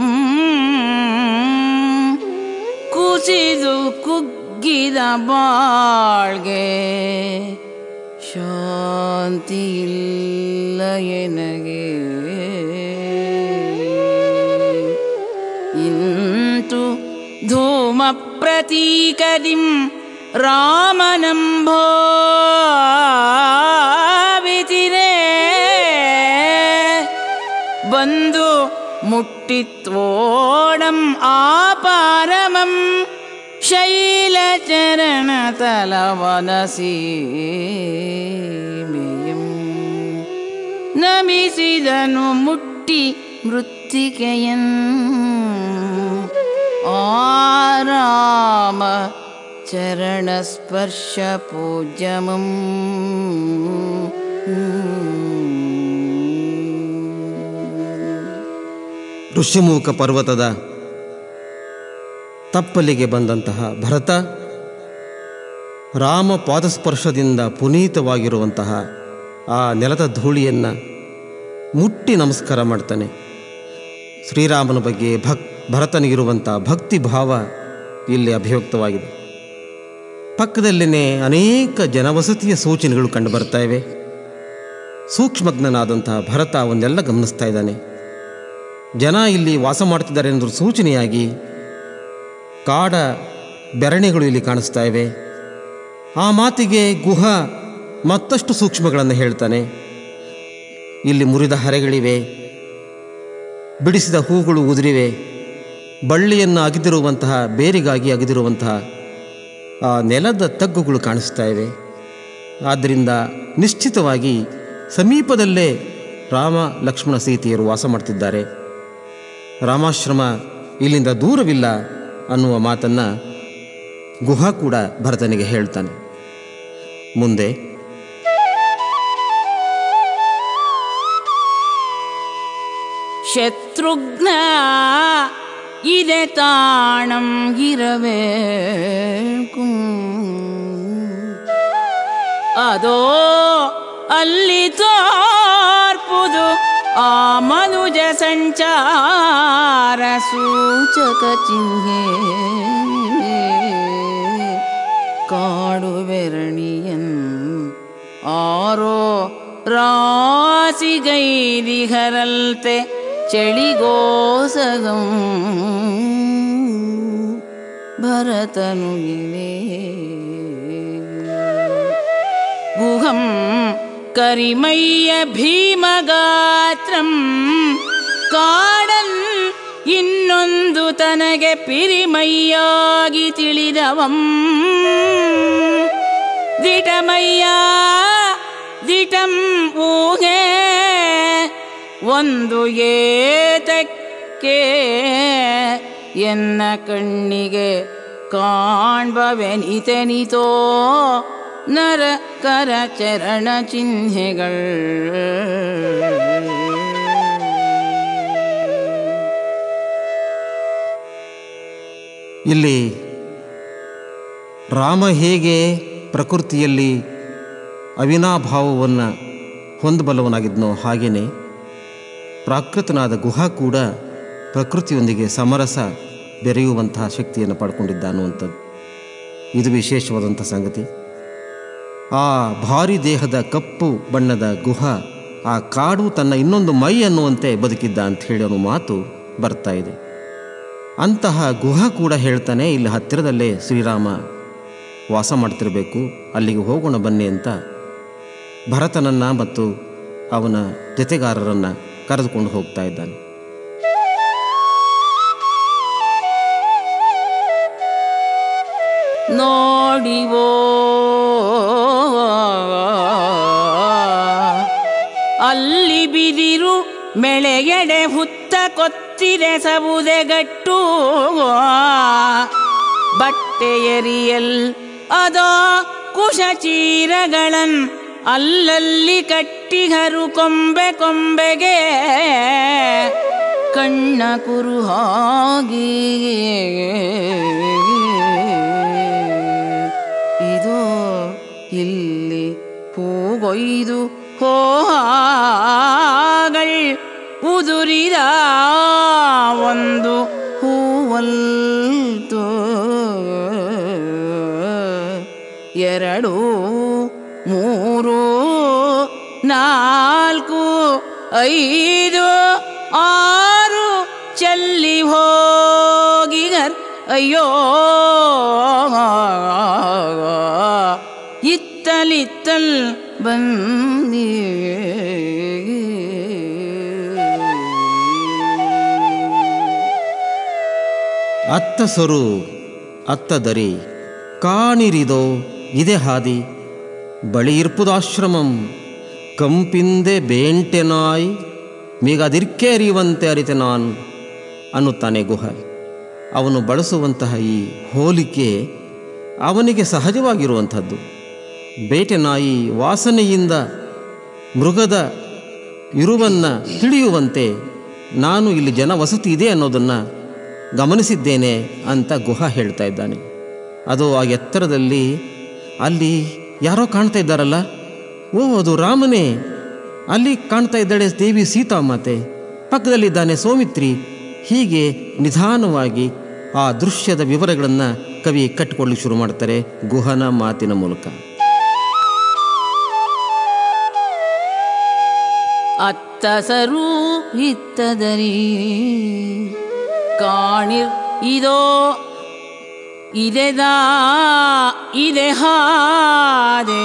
ಕುಸಿದು ಕುಗ್ಗಿದ ಬಾಳ್ಗೆ ಶಾಂತಿಯಿಲ್ಲ ಎನಗೆ ಇಂತು ಧೂಮ ಪ್ರತೀಕದಿಂ ರಾಮನಂಭೋವಿತಿರೇ ಬಂದು ಮುಟ್ಟಿತ್ವೋಡಂ ಆಪಾರಮಂ ಶೈಲಚರಣ ತಲವನಸೀಮೆಯಂ ನಮಿಸಿದನು ಮುಟ್ಟಿ ಮೃತ್ತಿಕೆಯನ್ ಆರಾಮ ಚರಣ ಸ್ಪರ್ಶ ಪೂಜ್ಯಮಂ ಋಷ್ಯಮೂಕ ಪರ್ವತದ ತಪ್ಪಲಿಗೆ ಬಂದಂತಹ ಭರತ ರಾಮ ಪಾದಸ್ಪರ್ಶದಿಂದ ಪುನೀತವಾಗಿರುವಂತಹ ಆ ನೆಲದ ಧೂಳಿಯನ್ನು ಮುಟ್ಟಿ ನಮಸ್ಕಾರ ಮಾಡ್ತಾನೆ ಶ್ರೀರಾಮನ ಬಗ್ಗೆ ಭಕ್ ಭರತನಿಗಿರುವಂಥ ಭಕ್ತಿ ಭಾವ ಇಲ್ಲಿ ಅಭಿವ್ಯಕ್ತವಾಗಿದೆ ಪಕ್ಕದಲ್ಲಿನೇ ಅನೇಕ ಜನವಸತಿಯ ಸೂಚನೆಗಳು ಕಂಡು ಬರ್ತಾ ಇವೆ ಸೂಕ್ಷ್ಮಜ್ಞನಾದಂತಹ ಭರತ ಅವನ್ನೆಲ್ಲ ಗಮನಿಸ್ತಾ ಇದ್ದಾನೆ ಜನ ಇಲ್ಲಿ ವಾಸ ಮಾಡ್ತಿದ್ದಾರೆ ಅನ್ನೋದ್ರ ಸೂಚನೆಯಾಗಿ ಕಾಡ ಬೆರಣಿಗಳು ಇಲ್ಲಿ ಕಾಣಿಸ್ತಾ ಇವೆ ಆ ಮಾತಿಗೆ ಗುಹ ಮತ್ತಷ್ಟು ಸೂಕ್ಷ್ಮಗಳನ್ನು ಹೇಳ್ತಾನೆ ಇಲ್ಲಿ ಮುರಿದ ಹರೆಗಳಿವೆ ಬಿಡಿಸಿದ ಹೂಗಳು ಉದುರಿವೆ ಬಳ್ಳಿಯನ್ನು ಅಗಿದಿರುವಂತಹ ಬೇರಿಗಾಗಿ ಅಗಿದಿರುವಂತಹ ಆ ನೆಲದ ತಗ್ಗುಗಳು ಕಾಣಿಸ್ತಾ ಇವೆ ಆದ್ದರಿಂದ ನಿಶ್ಚಿತವಾಗಿ ಸಮೀಪದಲ್ಲೇ ರಾಮ ಲಕ್ಷ್ಮಣ ಸೀತೆಯರು ವಾಸ ಮಾಡ್ತಿದ್ದಾರೆ ರಾಮಾಶ್ರಮ ಇಲ್ಲಿಂದ ದೂರವಿಲ್ಲ ಅನ್ನುವ ಮಾತನ್ನು ಗುಹಾ ಕೂಡ ಭರತನಿಗೆ ಹೇಳ್ತಾನೆ ಮುಂದೆ ಶತ್ರುಘ್ನ ಇದೆ ತಾಣಂ ಇರಬೇಕು ಅದೋ ಅಲ್ಲಿ ತೋರ್ಪುದು ಆ ಮನುಜ ಸಂಚಾರ ಸೂಚಕ ಚಿಹ್ನೆ ಕಾಡು ಬೆರಣಿಯನ್ ಆರೋ ರಾಸಿಗೈದಿಹರಲ್ತೆ ಚಳಿಗೋಸಗಂ ಭರತನು ಇವೆ ಗುಹಂ ಕರಿಮಯ್ಯ ಭೀಮಗಾತ್ರಂ ಕಾಡನ್ ಇನ್ನೊಂದು ತನಗೆ ಪಿರಿಮಯ್ಯಾಗಿ ತಿಳಿದವಂ ದಿಟಮಯ್ಯ ದಿಟಂ ಊಹೆ ಒಂದು ಏತಕ್ಕೆ ಎನ್ನ ಕಣ್ಣಿಗೆ ಕಾಣ್ಬವೆನಿತೆನಿತೋ ನರ ಕರ ಚರಣ ಚಿಹ್ನೆಗಳು ಇಲ್ಲಿ ರಾಮ ಹೇಗೆ ಪ್ರಕೃತಿಯಲ್ಲಿ ಅವಿನಾಭಾವವನ್ನು ಹೊಂದಬಲ್ಲವನಾಗಿದ್ನೋ ಹಾಗೆಯೇ ಪ್ರಾಕೃತನಾದ ಗುಹಾ ಕೂಡ ಪ್ರಕೃತಿಯೊಂದಿಗೆ ಸಮರಸ ಬೆರೆಯುವಂತಹ ಶಕ್ತಿಯನ್ನು ಪಡ್ಕೊಂಡಿದ್ದ ಅನ್ನುವಂಥದ್ದು ಇದು ವಿಶೇಷವಾದಂಥ ಸಂಗತಿ ಆ ಭಾರಿ ದೇಹದ ಕಪ್ಪು ಬಣ್ಣದ ಗುಹ ಆ ಕಾಡು ತನ್ನ ಇನ್ನೊಂದು ಮೈ ಅನ್ನುವಂತೆ ಬದುಕಿದ್ದ ಅಂತ ಹೇಳಿ ಅನ್ನೋ ಮಾತು ಬರ್ತಾ ಇದೆ ಅಂತಹ ಗುಹ ಕೂಡ ಹೇಳ್ತಾನೆ ಇಲ್ಲಿ ಹತ್ತಿರದಲ್ಲೇ ಶ್ರೀರಾಮ ವಾಸ ಮಾಡ್ತಿರಬೇಕು ಅಲ್ಲಿಗೆ ಹೋಗೋಣ ಬನ್ನಿ ಅಂತ ಭರತನನ್ನು ಮತ್ತು ಅವನ ಜೊತೆಗಾರರನ್ನು ಕರೆದುಕೊಂಡು ಹೋಗ್ತಾ ಇದ್ದಾನೆ ನೋಡಿವೋ ಅಲ್ಲಿ ಬಿದಿರು ಮೆಳೆಗೆಡೆ ಹುತ್ತ ಕೊತ್ತಿದೆ ಸಬುದೆಗಟ್ಟು ಬಟ್ಟೆ ಎರಿಯಲ್ ಅದೋ ಕುಶಚೀರಗಳನ್ ಅಲ್ಲಲ್ಲಿ ಕಟ್ಟಿಹರು ಕೊಂಬೆ ಕೊಂಬೆಗೆ ಕಣ್ಣ ಕುರು ಹಾಗೆ ಇದು ಇಲ್ಲಿ ಹೂಗೊಯ್ದು ಹೋಹಾಗಳ್ ಉದುರಿದ ಒಂದು ಹೂವಲ್ತು ಎರಡು ಮೂರು ನಾಲ್ಕು ಐದು ಆರು ಚೆಲ್ಲಿ ಹೋಗಿಗರ್ ಅಯ್ಯೋ ಇತ್ತಲಿತ್ತಲ್ ಬಂದಿ ಅತ್ತ ಸೊರು ಅತ್ತ ದರಿ ಕಾಣಿರಿದೋ ಇದೇ ಹಾದಿ ಬಳಿ ಇರ್ಪುದಾಶ್ರಮಂ ಕಂಪಿಂದೆ ಬೇಂಟೆನಾಯ್ ಮೀಗದಿರ್ಕೆ ಅರಿಯುವಂತೆ ಅರಿತೆ ನಾನ್ ಅನ್ನುತ್ತಾನೆ ಗುಹ ಅವನು ಬಳಸುವಂತಹ ಈ ಹೋಲಿಕೆ ಅವನಿಗೆ ಸಹಜವಾಗಿರುವಂಥದ್ದು ಬೇಟೆ ನಾಯಿ ವಾಸನೆಯಿಂದ ಮೃಗದ ಇರುವನ್ನು ತಿಳಿಯುವಂತೆ ನಾನು ಇಲ್ಲಿ ಜನ ವಸತಿ ಇದೆ ಅನ್ನೋದನ್ನು ಗಮನಿಸಿದ್ದೇನೆ ಅಂತ ಗುಹ ಹೇಳ್ತಾ ಇದ್ದಾನೆ ಅದು ಆ ಎತ್ತರದಲ್ಲಿ ಅಲ್ಲಿ ಯಾರೋ ಕಾಣ್ತಾ ಇದ್ದಾರಲ್ಲ ಓ ಅದು ರಾಮನೇ ಅಲ್ಲಿ ಕಾಣ್ತಾ ಇದ್ದಾಳೆ ದೇವಿ ಸೀತಾಮಾತೆ ಪಕ್ಕದಲ್ಲಿದ್ದಾನೆ ಸೌಮಿತ್ರಿ ಹೀಗೆ ನಿಧಾನವಾಗಿ ಆ ದೃಶ್ಯದ ವಿವರಗಳನ್ನು ಕವಿ ಕಟ್ಟಿಕೊಳ್ಳಿಕ್ಕೆ ಶುರು ಮಾಡ್ತಾರೆ ಗುಹನ ಮಾತಿನ ಮೂಲಕ ಅತ್ತಸರು ಇತ್ತದರಿ ಕಾಣಿರ್ ಇದೋ ಇದೆದಾ ಇದೆ ಹಾದೆ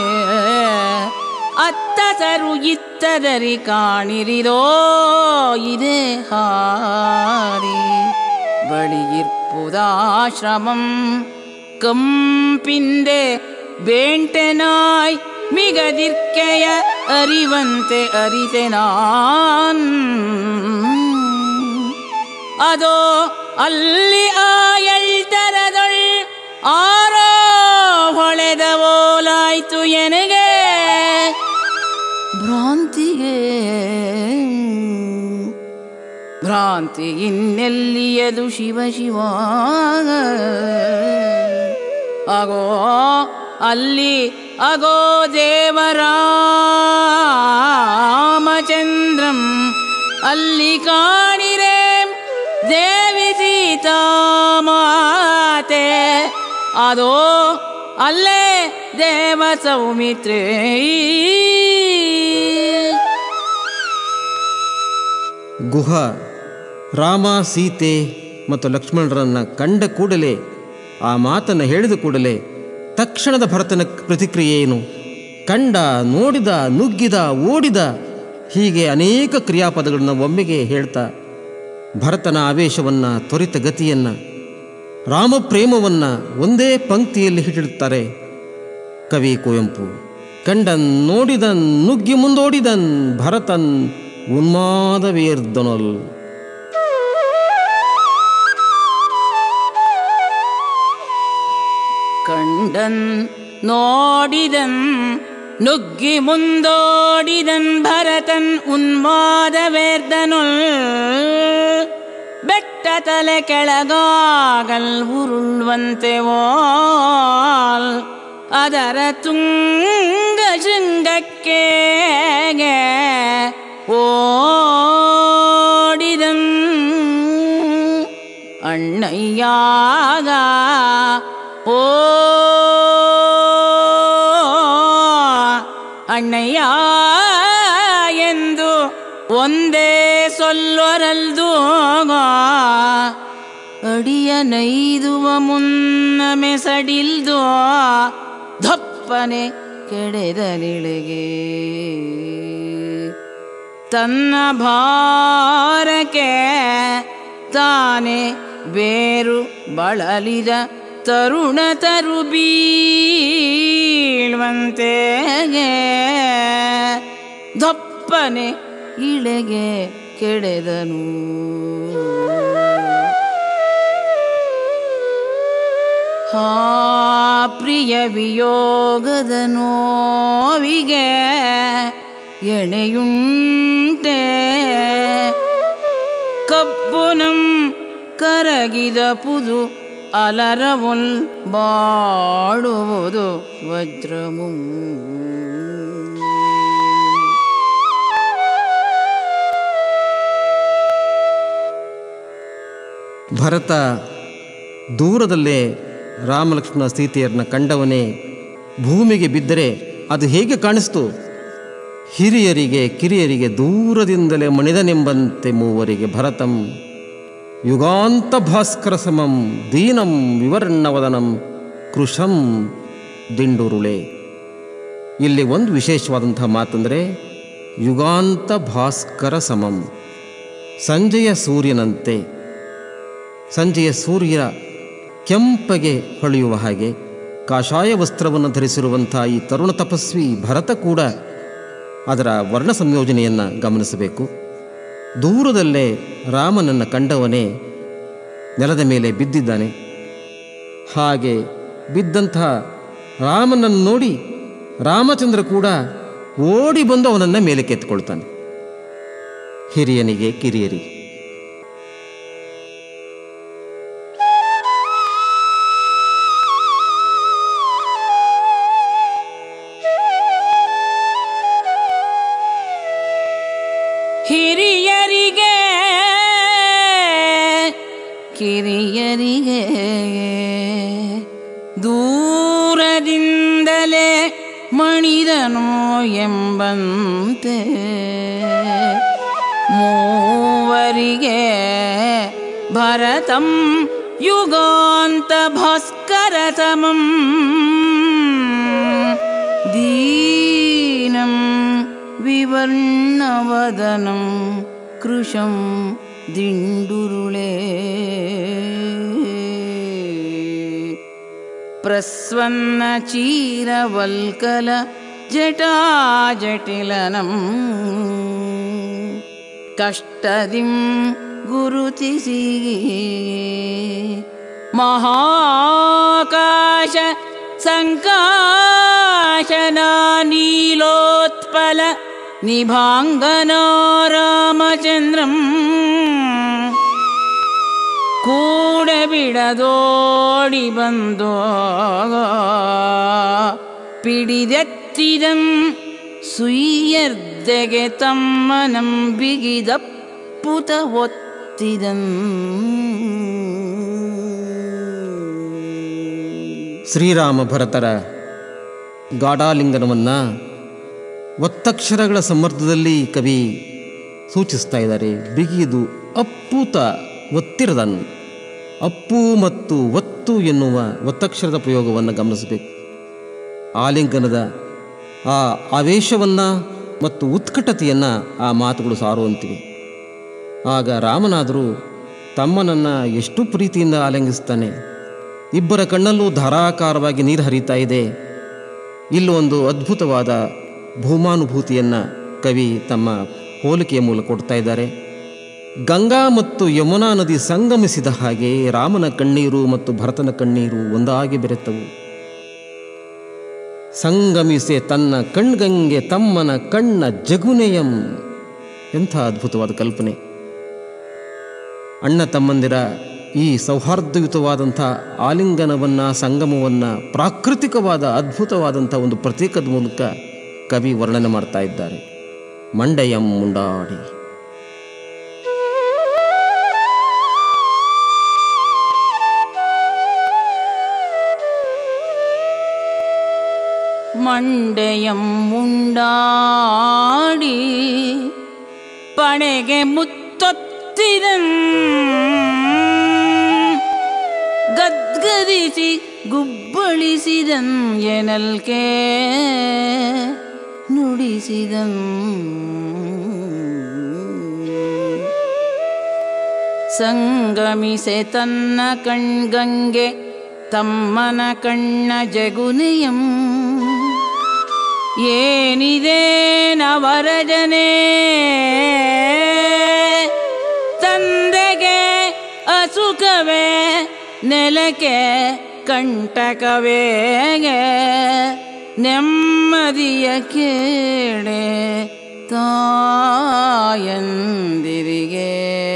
ಅತ್ತಸರು ಇತ್ತದರಿ ಕಾಣಿರಿದೋ ಇದೆ ಹಾರಿ ಬಳಿಯಿರ್ಪುದಾಶ್ರಮಂ ಕಂಪಿಂದೆ ಬೇಂಟೆನಾಯ್ ಮಿಗದಿರ್ಕೆಯ ಅರಿವಂತೆ ಅರಿತೆ ನಾನ್ ಅದೋ ಅಲ್ಲಿ ಆ ಎಳ್ತರದೊಳ್ ಆರೋ ಹೊಳೆದವೋಲಾಯ್ತು ಎನಗೆ ಭ್ರಾಂತಿಗೆ ಭ್ರಾಂತಿ ಇನ್ನೆಲ್ಲಿಯದು ಶಿವ ಶಿವ ಆಗೋ ಅಲ್ಲಿ ಅಗೋ ದೇವರಾಮಚಂದ್ರಂ ಅಲ್ಲಿ ಕಾಣಿರೆ ದೇವಿ ಸೀತಾಮಾತೆ ಅದೋ ಅಲ್ಲೇ ದೇವ ಸೌಮಿತ್ರೇ ಗುಹ ರಾಮ ಸೀತೆ ಮತ್ತು ಲಕ್ಷ್ಮಣರನ್ನು ಕಂಡ ಕೂಡಲೇ ಆ ಮಾತನ್ನು ಹೇಳಿದ ಕೂಡಲೇ ತಕ್ಷಣದ ಭರತನ ಪ್ರತಿಕ್ರಿಯೆ ಏನು ಕಂಡ ನೋಡಿದ ನುಗ್ಗಿದ ಓಡಿದ ಹೀಗೆ ಅನೇಕ ಕ್ರಿಯಾಪದಗಳನ್ನು ಒಮ್ಮೆಗೆ ಹೇಳ್ತಾ ಭರತನ ಆವೇಶವನ್ನು ತ್ವರಿತ ಗತಿಯನ್ನು ರಾಮಪ್ರೇಮವನ್ನು ಒಂದೇ ಪಂಕ್ತಿಯಲ್ಲಿ ಹಿಡಿಡುತ್ತಾರೆ ಕವಿ ಕುವೆಂಪು ಕಂಡನ್ ನೋಡಿದನ್ ನುಗ್ಗಿ ಮುಂದೋಡಿದನ್ ಭರತನ್ ಉನ್ಮಾದವೇರ್ದನೊಲ್ ಕಂಡನ್ ನೋಡಿದನ್ ನುಗ್ಗಿ ಮುಂದೋಡಿದನ್ ಭರತನ್ ಉನ್ಮಾದವೇರ್ದನುಲ್ ಬೆಟ್ಟ ತಲೆ ಕೆಳಗಾಗಲ್ ಉರುಳುವಂತೆ ವಾಲ್ ಅದರ ತುಂಗ ಶೃಂಗಕ್ಕೆ ಓಡಿದನ್ ಅಣ್ಣಯ್ಯಾಗ ಓ ಅಣ್ಣಯ್ಯ ಎಂದು ಒಂದೇ ಸೊಲ್ಲೊರಲ್ದು ಅಡಿಯ ನೈದುವ ಮುನ್ನ ಮೆಸಡಿಲ್ದು ಧಪ್ಪನೆ ಕೆಡೆದಲಿಳೆಗೆ ತನ್ನ ಭಾರಕ್ಕೆ ತಾನೆ ಬೇರು ಬಳಲಿದ ತರುಣ ತರು ಬೀಳ್ವಂತೆ ದಪ್ಪನೆ ಇಳೆಗೆ ಕೆಡೆದನು ಹಾ ಪ್ರಿಯ ವಿಯೋಗದ ನೋವಿಗೆ ಎಣೆಯುಂಟೆ ಕಬ್ಬುನಂ ಕರಗಿದ ಪುದು ಅಲರವುಲ್ ಬಾಡುವುದು ವಜ್ರಮು ಭರತ ದೂರದಲ್ಲೇ ರಾಮಲಕ್ಷ್ಮಣ ಸೀತೆಯರನ್ನ ಕಂಡವನೇ ಭೂಮಿಗೆ ಬಿದ್ದರೆ ಅದು ಹೇಗೆ ಕಾಣಿಸ್ತು ಹಿರಿಯರಿಗೆ ಕಿರಿಯರಿಗೆ ದೂರದಿಂದಲೇ ಮಣಿದನೆಂಬಂತೆ ಮೂವರಿಗೆ ಭರತಂ ಯುಗಾಂತ ಭಾಸ್ಕರ ಸಮಂ ದೀನಂ ವಿವರ್ಣವದನಂ ಕೃಶಂ ದಿಂಡುರುಳೆ ಇಲ್ಲಿ ಒಂದು ವಿಶೇಷವಾದಂಥ ಮಾತಂದರೆ ಯುಗಾಂತ ಭಾಸ್ಕರ ಸಮಂ ಸಂಜೆಯ ಸೂರ್ಯನಂತೆ ಸಂಜೆಯ ಸೂರ್ಯ ಕೆಂಪಗೆ ಹೊಳೆಯುವ ಹಾಗೆ ಕಾಷಾಯ ವಸ್ತ್ರವನ್ನು ಧರಿಸಿರುವಂಥ ಈ ತರುಣ ತಪಸ್ವಿ ಭರತ ಕೂಡ ಅದರ ವರ್ಣ ಸಂಯೋಜನೆಯನ್ನು ಗಮನಿಸಬೇಕು ದೂರದಲ್ಲೇ ರಾಮನನ್ನು ಕಂಡವನೇ ನೆಲದ ಮೇಲೆ ಬಿದ್ದಿದ್ದಾನೆ ಹಾಗೆ ಬಿದ್ದಂತಹ ರಾಮನನ್ನು ನೋಡಿ ರಾಮಚಂದ್ರ ಕೂಡ ಓಡಿ ಬಂದು ಅವನನ್ನು ಮೇಲೆ ಕೆತ್ಕೊಳ್ತಾನೆ ಹಿರಿಯನಿಗೆ ಕಿರಿಯರಿ ಹಿರಿಯರಿಗೆ ಕಿರಿಯರಿಗೆ ದೂರದಿಂದಲೇ ಮಣಿದನು ಎಂಬಂತೆ ಮೂವರಿಗೆ ಭರತಂ ಯುಗಾಂತ ಭಾಸ್ಕರತಮಂ ದೀನಂ ವಿವರ್ಣವದನಂ ಕೃಶಂ ದಿಂಡುರುಳೇ ಪ್ರಸ್ವನ್ನ ಚೀರವಲ್ಕಲ ಜಟಾಜಟಿಲನಂ ಕಷ್ಟದಿಂ ಗುರುತಿಸಿ ಮಹಾಕಾಶ ಸಂಕಾಶನ ನೀಲೋತ್ಪಲ ನಿಭಾಂಗನ ರಾಮಚಂದ್ರಂ ಕೂಡ ಬಿಡದೋಡಿ ಬಂದೋ പിടിതെത്തിതം സുയ്യർദ്ദಗೆ ತಮ್ಮನಂ ಬಿಗಿದಪ್ಪುತ ಒತ್ತಿದಂ ಶ್ರೀರಾಮ ಭರತರ ಗಾಢಾಲಿಂಗನವನ್ನು ಒತ್ತಕ್ಷರಗಳ ಸಮರ್ಥದಲ್ಲಿ ಕವಿ ಸೂಚಿಸ್ತಾ ಇದ್ದಾರೆ ಬಿಗಿದು ಅಪ್ಪುತ ಒತ್ತಿರದನ್ ಅಪ್ಪು ಮತ್ತು ಒತ್ತು ಎನ್ನುವ ಒತ್ತಕ್ಷರದ ಪ್ರಯೋಗವನ್ನು ಗಮನಿಸಬೇಕು ಆಲಿಂಗನದ ಆ ಆವೇಶವನ್ನು ಮತ್ತು ಉತ್ಕಟತೆಯನ್ನು ಆ ಮಾತುಗಳು ಸಾರುವಂತಿವೆ ಆಗ ರಾಮನಾದರೂ ತಮ್ಮನನ್ನು ಎಷ್ಟು ಪ್ರೀತಿಯಿಂದ ಆಲಿಂಗಿಸ್ತಾನೆ ಇಬ್ಬರ ಕಣ್ಣಲ್ಲೂ ಧಾರಾಕಾರವಾಗಿ ನೀರು ಹರಿತಾ ಇದೆ ಇಲ್ಲೊಂದು ಅದ್ಭುತವಾದ ಭೂಮಾನುಭೂತಿಯನ್ನು ಕವಿ ತಮ್ಮ ಹೋಲಿಕೆಯ ಮೂಲಕ ಕೊಡ್ತಾ ಇದ್ದಾರೆ ಗಂಗಾ ಮತ್ತು ಯಮುನಾ ನದಿ ಸಂಗಮಿಸಿದ ಹಾಗೆ ರಾಮನ ಕಣ್ಣೀರು ಮತ್ತು ಭರತನ ಕಣ್ಣೀರು ಒಂದಾಗಿ ಬೆರೆತವು ಸಂಗಮಿಸೆ ತನ್ನ ಕಣ್ಗಂಗೆ ತಮ್ಮನ ಕಣ್ಣ ಜಗುನೆಯಂ ಎಂಥ ಅದ್ಭುತವಾದ ಕಲ್ಪನೆ ಅಣ್ಣ ತಮ್ಮಂದಿರ ಈ ಸೌಹಾರ್ದಯುತವಾದಂಥ ಆಲಿಂಗನವನ್ನು ಸಂಗಮವನ್ನು ಪ್ರಾಕೃತಿಕವಾದ ಅದ್ಭುತವಾದಂಥ ಒಂದು ಪ್ರತೀಕದ ಮೂಲಕ ಕವಿ ವರ್ಣನೆ ಮಾಡ್ತಾ ಇದ್ದಾರೆ ಮಂಡೆಯಂ ಮುಂಡಾಡಿ ಮಂಡೆಯಂ ಮುಂಡಾಡಿ ಪಣೆಗೆ ಮುತ್ತೊತ್ತಿದಂ ಗದ್ಗದಿಸಿ ಗುಬ್ಬಳಿಸಿದಂ ಎನಲ್ಕೆ ನುಡಿಸಿದಂ ಸಂಗಮಿಸೆ ತನ್ನ ಕಣ್ಗಂಗೆ ತಮ್ಮನ ಕಣ್ಣ ಜಗುನಿಯಂ ಏನಿದೆ ನವರಜನೆ ತಂದೆಗೆ ಅಸುಖವೇ ನೆಲಕ್ಕೆ ಕಂಟಕವೇಗೆ ನೆಮ್ಮದಿಯ ಕೇಳೆ ತಾಯಂದಿರಿಗೆ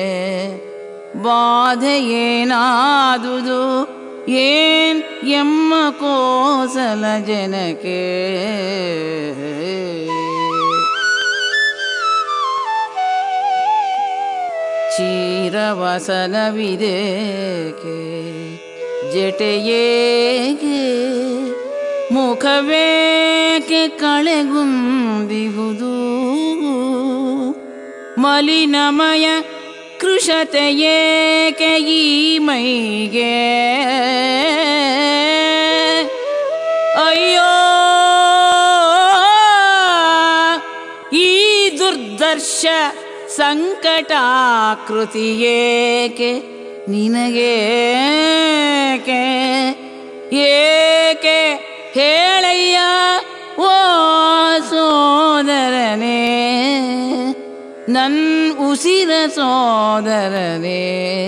ಬಾಧೆ ಏನಾದುದು ಏನ್ ಎಮ್ಮ ಕೋಸಲ ಜನಕ್ಕೆ ಚೀರವಸನವಿದೇಕೆ ಜಟೆಯೇಗೆ ಮುಖವೇಕೆ ಕಳೆಗುಂದಿಹುದು ಮಲಿನಮಯ ಕೃಶತೆಯೇಕೆ ಈ ಮೈಗೆ ಅಯ್ಯೋ ಈ ದುರ್ದರ್ಶ ಸಂಕಟಾಕೃತಿಯೇಕೆ ನಿನಗೇಕೆ ಏಕೆ ಹೇಳಯ್ಯ ಓ ಸೋದರನೇ ನನ್ ಉಸಿರ ಸೋದರರೇ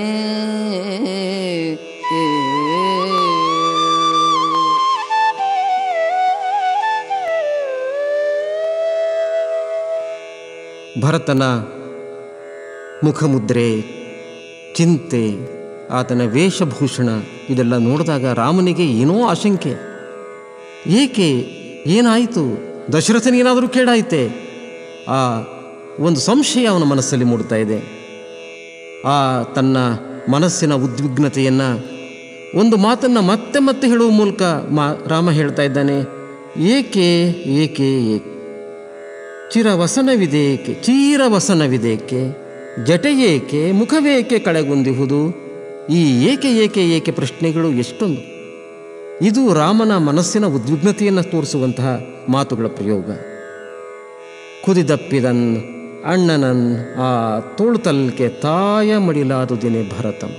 ಭರತನ ಮುಖಮುದ್ರೆ ಚಿಂತೆ ಆತನ ವೇಷಭೂಷಣ ಇದೆಲ್ಲ ನೋಡಿದಾಗ ರಾಮನಿಗೆ ಏನೋ ಆಶಂಕೆ ಏಕೆ ಏನಾಯಿತು ದಶರಥನಿಗೇನಾದರೂ ಕೇಳಾಯಿತೆ ಆ ಒಂದು ಸಂಶಯ ಅವನ ಮನಸ್ಸಲ್ಲಿ ಮೂಡ್ತಾ ಇದೆ ಆ ತನ್ನ ಮನಸ್ಸಿನ ಉದ್ವಿಗ್ನತೆಯನ್ನು ಒಂದು ಮಾತನ್ನು ಮತ್ತೆ ಮತ್ತೆ ಹೇಳುವ ಮೂಲಕ ಮಾ ರಾಮ ಹೇಳ್ತಾ ಇದ್ದಾನೆ ಏಕೆ ಏಕೆ ಏಕೆ ಚಿರವಸನವಿದೇಕೆ ಚೀರವಸನವಿದೇಕೆ ಜಟೆಯೇಕೆ ಮುಖವೇಕೆ ಕಳೆಗುಂದಿಹುದು ಈ ಏಕೆ ಏಕೆ ಏಕೆ ಪ್ರಶ್ನೆಗಳು ಎಷ್ಟೊಂದು ಇದು ರಾಮನ ಮನಸ್ಸಿನ ಉದ್ವಿಗ್ನತೆಯನ್ನು ತೋರಿಸುವಂತಹ ಮಾತುಗಳ ಪ್ರಯೋಗ ಕುದಿದಪ್ಪಿದನ್ ಅಣ್ಣನನ್ ಆ ತೋಳ್ತಲ್ಕೆ ತಾಯ ಮಡಿಲಾದುದಿನೆ ಭರತಂ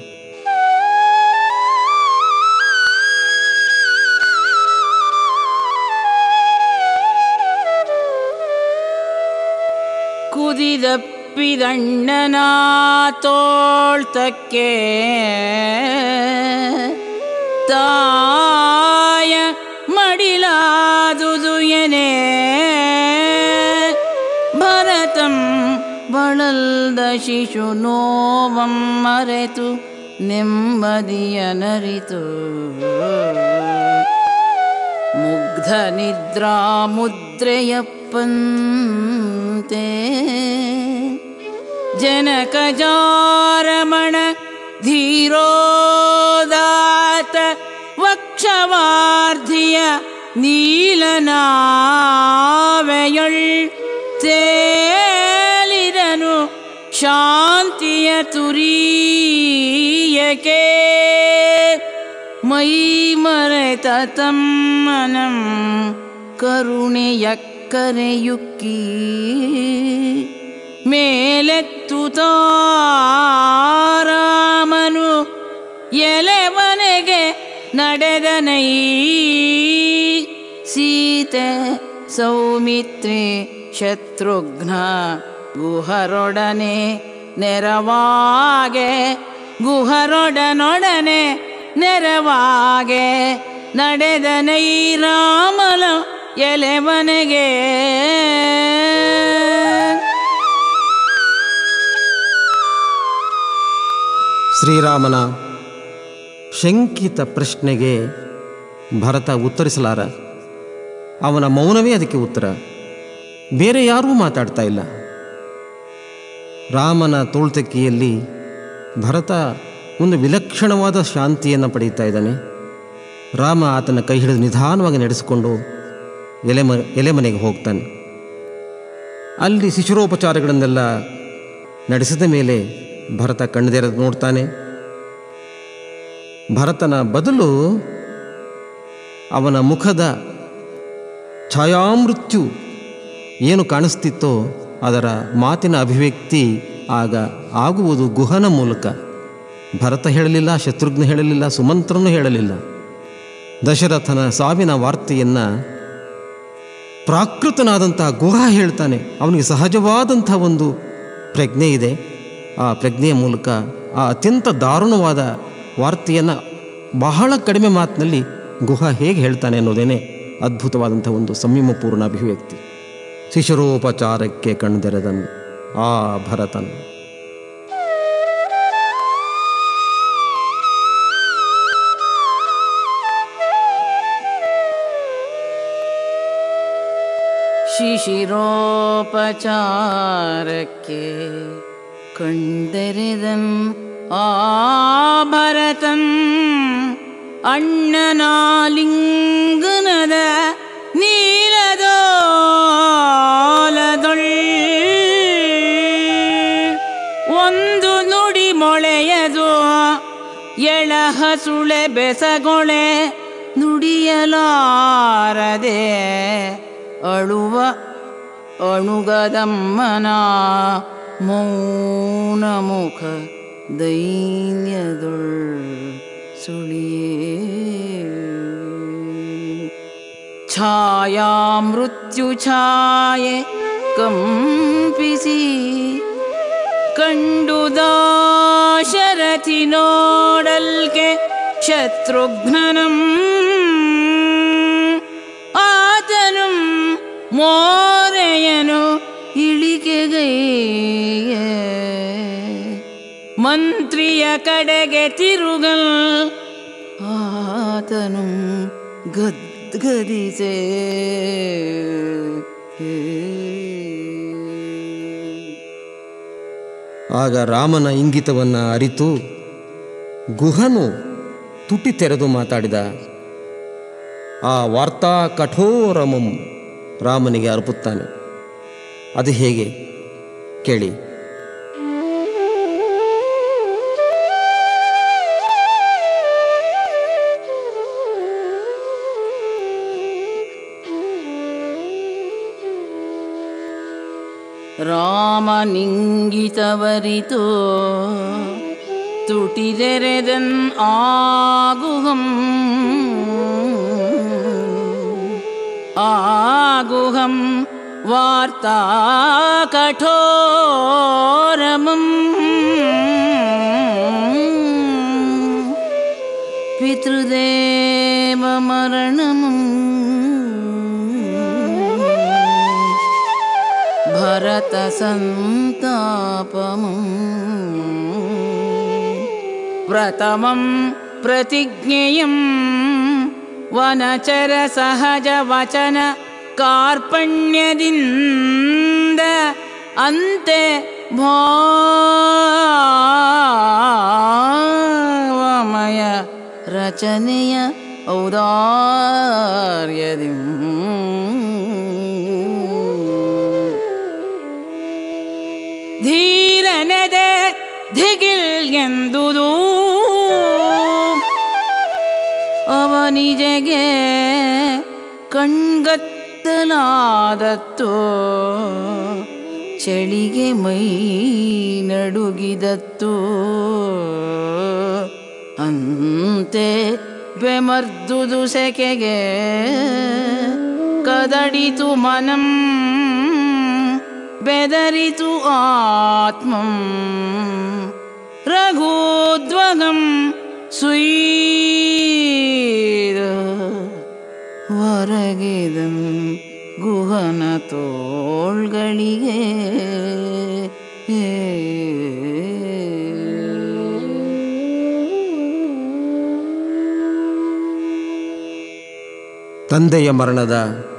ಕುದಿದಪ್ಪಿದಣ್ಣನ ತೋಳ್ತಕ್ಕೆ ತಾಯ ಮಡಿಲಾದುದು ಎನೆ ಭರತಂ ಬಳಲ್ದ ಶಿಶು ನೋವಂ ಮರೆತು ನೆಮ್ಮದಿಯ ನರಿತು ಮುಗ್ಧ ನಿದ್ರಾ ಮುದ್ರೆಯಪ್ಪಂತೆ ಜನಕಜಾರಮಣ ಧೀರೋದಾತ ವಕ್ಷವಾರ್ಧಿಯ ನೀಲನಾವೆಯೊಳ್ ತೇಲಿದನು ಶಾಂತಿಯ ತುರೀಯಕೆ ಮೈ ಮರೆತ ತಮ್ಮನಂ ಕರುಣೆಯಕ್ಕರೆಯುಕ್ಕಿ ಮೇಲೆತ್ತುತ್ತಾರಾಮನು ಎಲೆವನೆಗೆ ನಡೆದನೈ ಸೀತೆ ಸೌಮಿತ್ರೆ ಶತ್ರುಘ್ನ ಗುಹರೊಡನೆ ನೆರವಾಗೆ ಗುಹರೊಡನೊಡನೆ ನೆರವಾಗೆ ನಡೆದನೈ ರಾಮನ ಎಲೆವನೆಗೆ ಶ್ರೀರಾಮನ ಶಂಕಿತ ಪ್ರಶ್ನೆಗೆ ಭರತ ಉತ್ತರಿಸಲಾರ ಅವನ ಮೌನವೇ ಅದಕ್ಕೆ ಉತ್ತರ ಬೇರೆ ಯಾರೂ ಮಾತಾಡ್ತಾ ಇಲ್ಲ ರಾಮನ ತೋಳ್ತಕ್ಕಿಯಲ್ಲಿ ಭರತ ಒಂದು ವಿಲಕ್ಷಣವಾದ ಶಾಂತಿಯನ್ನು ಪಡೀತಾ ಇದ್ದಾನೆ ರಾಮ ಆತನ ಕೈ ಹಿಡಿದು ನಿಧಾನವಾಗಿ ನಡೆಸಿಕೊಂಡು ಎಲೆ ಮ ಎಲೆಮನೆಗೆ ಹೋಗ್ತಾನೆ ಅಲ್ಲಿ ಶಿಶುರೋಪಚಾರಗಳನ್ನೆಲ್ಲ ನಡೆಸಿದ ಮೇಲೆ ಭರತ ಕಣ್ಣೆರೆದು ನೋಡ್ತಾನೆ ಭರತನ ಬದಲು ಅವನ ಮುಖದ ಛಾಯಾಮೃತ್ಯು ಏನು ಕಾಣಿಸ್ತಿತ್ತೋ ಅದರ ಮಾತಿನ ಅಭಿವ್ಯಕ್ತಿ ಆಗ ಆಗುವುದು ಗುಹನ ಮೂಲಕ ಭರತ ಹೇಳಲಿಲ್ಲ ಶತ್ರುಘ್ನ ಹೇಳಲಿಲ್ಲ ಸುಮಂತ್ರನೂ ಹೇಳಲಿಲ್ಲ ದಶರಥನ ಸಾವಿನ ವಾರ್ತೆಯನ್ನು ಪ್ರಾಕೃತನಾದಂತಹ ಗುಹ ಹೇಳ್ತಾನೆ ಅವನಿಗೆ ಸಹಜವಾದಂಥ ಒಂದು ಪ್ರಜ್ಞೆ ಇದೆ ಆ ಪ್ರಜ್ಞೆಯ ಮೂಲಕ ಆ ಅತ್ಯಂತ ದಾರುಣವಾದ ವಾರ್ತೆಯನ್ನು ಬಹಳ ಕಡಿಮೆ ಮಾತಿನಲ್ಲಿ ಗುಹ ಹೇಗೆ ಹೇಳ್ತಾನೆ ಅನ್ನೋದೇನೆ ಅದ್ಭುತವಾದಂಥ ಒಂದು ಸಂಯಮಪೂರ್ಣ ಅಭಿವ್ಯಕ್ತಿ ಶಿಶುರೋಪಚಾರಕ್ಕೆ ಕಣ್ದೆರೆದನು ಆ ಭರತನ್ ಶಿಶಿರೋಪಚಾರಕ್ಕೆ ಕಣ್ದೆರೆದನ್ ಆ ಭರತನ್ ಅಣ್ಣನಾಲಿಂಗನದ ನೀಲದೋಲದೊಳ್ ಒಂದು ನುಡಿ ಮೊಳೆಯದು ಎಳಹಸುಳೆ ಬೆಸಗೊಳೆ ನುಡಿಯಲಾರದೆ ಅಳುವ ಅಣುಗದಮ್ಮನ ಮೌನ ಮುಖ ದೈನ್ಯದೊಳ್ ಸುಳಿಯೇ ಛಾಯಾ ಮೃತ್ಯು ಛಾಯೆ ಕಂಪಿಸಿ ಕಂಡು ದಾಶರಥಿ ನೋಡಲ್ಕೆ ಶತ್ರುಘ್ನನಂ ಆತನು ಮೋರೆಯನು ಇಳಿಕೆಗೈಯ ಮಂತ್ರಿಯ ಕಡೆಗೆ ತಿರುಗಲ್ ಆತನು ಗದ್ಗದಿಸೆ ಆಗ ರಾಮನ ಇಂಗಿತವನ್ನು ಅರಿತು ಗುಹನು ತುಟಿ ತೆರೆದು ಮಾತಾಡಿದ ಆ ವಾರ್ತಾ ಕಠೋರಮಂ ರಾಮನಿಗೆ ಅರ್ಪುತ್ತಾನೆ ಅದು ಹೇಗೆ ಕೇಳಿ ರಾಮನಿಂಗಿತವರಿತು ತುಟಿದೆರೆದನ್ ಆಗುಹಂ ಆಗುಹಂ ವಾರ್ತಾ ಕಠೋರಮಂ ಪಿತೃದೇವ ಮರಣಮಂ ಭರತ ಸಂತಾಪಮಂ ಪ್ರಥಮಂ ಪ್ರತಿಜ್ಞೆಯಂ ವನಚರ ಸಹಜ ವಚನ ಕಾರ್ಪಣ್ಯದಿಂದ ಅಂತೆ ಭಾವಮಯ ರಚನೆಯ ಔದಾರ್ಯದಿಂ ಧೀರನೆದೆ ಧಿಗಿಲ್ ಎಂದುದು ಅವನಿಜಗೆ ಕಣ್ಗತ್ತಲಾದತ್ತು ಚಳಿಗೆ ಮೈ ನಡುಗಿದತ್ತು ಅಂತೆ ಬೆಮರ್ದುದು ಸೆಕೆಗೆ ಕದಡಿತು ಮನಂ ಬೆದರಿತು ಆತ್ಮಂ ರಘೂದ್ವಗಂ ಸುಯ್ದ ಹೊರಗಿದಂ ಗುಹನ ತೋಳ್ಗಳಿಗೆ ತಂದೆಯ ಮರಣದ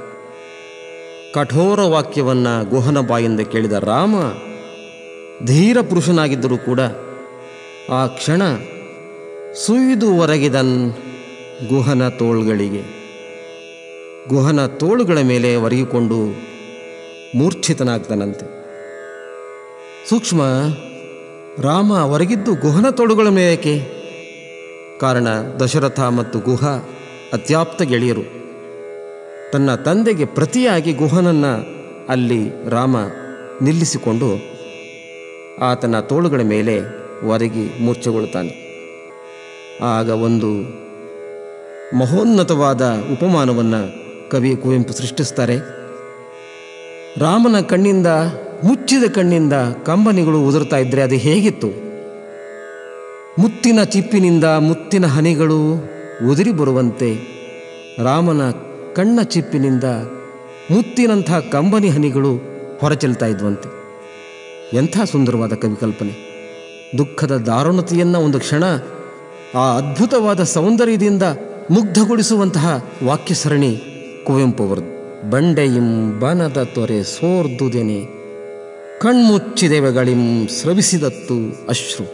ಕಠೋರ ವಾಕ್ಯವನ್ನು ಗುಹನ ಬಾಯಿಂದ ಕೇಳಿದ ರಾಮ ಧೀರ ಪುರುಷನಾಗಿದ್ದರೂ ಕೂಡ ಆ ಕ್ಷಣ ಸುಯ್ದು ಒರಗಿದನ್ ಗುಹನ ತೋಳುಗಳಿಗೆ ಗುಹನ ತೋಳುಗಳ ಮೇಲೆ ಒರಗಿಕೊಂಡು ಮೂರ್ಛಿತನಾಗ್ತಾನಂತೆ ಸೂಕ್ಷ್ಮ ರಾಮ ಹೊರಗಿದ್ದು ಗುಹನ ತೋಳುಗಳ ಮೇಲಕ್ಕೆ ಕಾರಣ ದಶರಥ ಮತ್ತು ಗುಹ ಅತ್ಯಾಪ್ತ ಗೆಳೆಯರು ತನ್ನ ತಂದೆಗೆ ಪ್ರತಿಯಾಗಿ ಗುಹನನ್ನು ಅಲ್ಲಿ ರಾಮ ನಿಲ್ಲಿಸಿಕೊಂಡು ಆತನ ತೋಳುಗಳ ಮೇಲೆ ಒರಗಿ ಮೂರ್ಛೆಗೊಳ್ಳುತ್ತಾನೆ ಆಗ ಒಂದು ಮಹೋನ್ನತವಾದ ಉಪಮಾನವನ್ನು ಕವಿ ಕುವೆಂಪು ಸೃಷ್ಟಿಸ್ತಾರೆ ರಾಮನ ಕಣ್ಣಿಂದ ಮುಚ್ಚಿದ ಕಣ್ಣಿಂದ ಕಂಬನಿಗಳು ಉದುರ್ತಾ ಇದ್ದರೆ ಅದು ಹೇಗಿತ್ತು ಮುತ್ತಿನ ಚಿಪ್ಪಿನಿಂದ ಮುತ್ತಿನ ಹನಿಗಳು ಉದುರಿ ಬರುವಂತೆ ರಾಮನ ಕಣ್ಣ ಚಿಪ್ಪಿನಿಂದ ಮುತ್ತಿನಂಥ ಕಂಬನಿ ಹನಿಗಳು ಹೊರಚೆಲ್ತಾ ಇದ್ವಂತೆ ಎಂಥ ಸುಂದರವಾದ ಕವಿಕಲ್ಪನೆ ದುಃಖದ ದಾರುಣತೆಯನ್ನು ಒಂದು ಕ್ಷಣ ಆ ಅದ್ಭುತವಾದ ಸೌಂದರ್ಯದಿಂದ ಮುಗ್ಧಗೊಳಿಸುವಂತಹ ವಾಕ್ಯ ಸರಣಿ ಕುವೆಂಪು ಅವರದು ಬಂಡೆಯಿಂ ಬನದ ತೊರೆ ಸೋರ್ದುದೆನೆ ಕಣ್ಮುಚ್ಚಿದೆವೆಗಳಿಂ ಸ್ರವಿಸಿದತ್ತು ಅಶ್ರು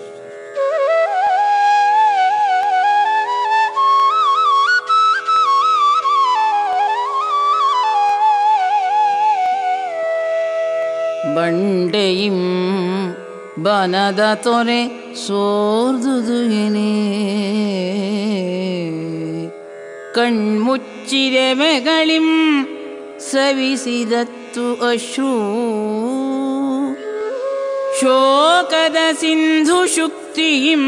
ಬಂಡೆಯಿಂ ಬನದ ತೊರೆ ಸೋರ್ದುದು ಎನೆ ಕಣ್ಮುಚ್ಚಿದೆ ಮೆಗಳಿಂ ಸವಿಸಿದತ್ತು ಅಶ್ರು ಶೋಕದ ಸಿಂಧು ಶುಕ್ತಿಯಿಂ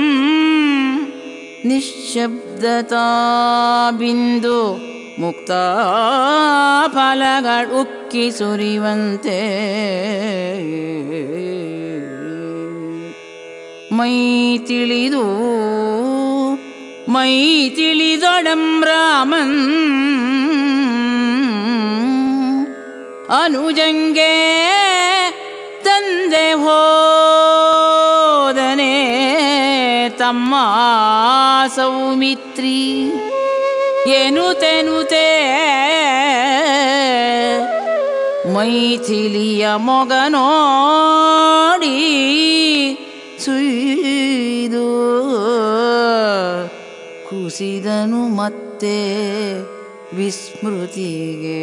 ನಿಶ್ಶಬ್ದತಾ ಬಿಂದು ಮುಕ್ತ ಫಲಗಳು ಉಕ್ಕಿ ಸುರಿವಂತೆ ಮೈ ತಿಳಿದು ಮೈ ತಿಳಿದೊಡಂ ರಾಮನ್ ಅನುಜಂಗೆ ತಂದೆ ಹೋದನೆ ತಮ್ಮ ಸೌಮಿತ್ರಿ ಎನುತೆನುತೆ ಮೈಥಿಲಿಯ ಮೊಗ ನೋಡಿ ಸುಯ್ದು ಕುಸಿದನು ಮತ್ತೆ ವಿಸ್ಮೃತಿಗೆ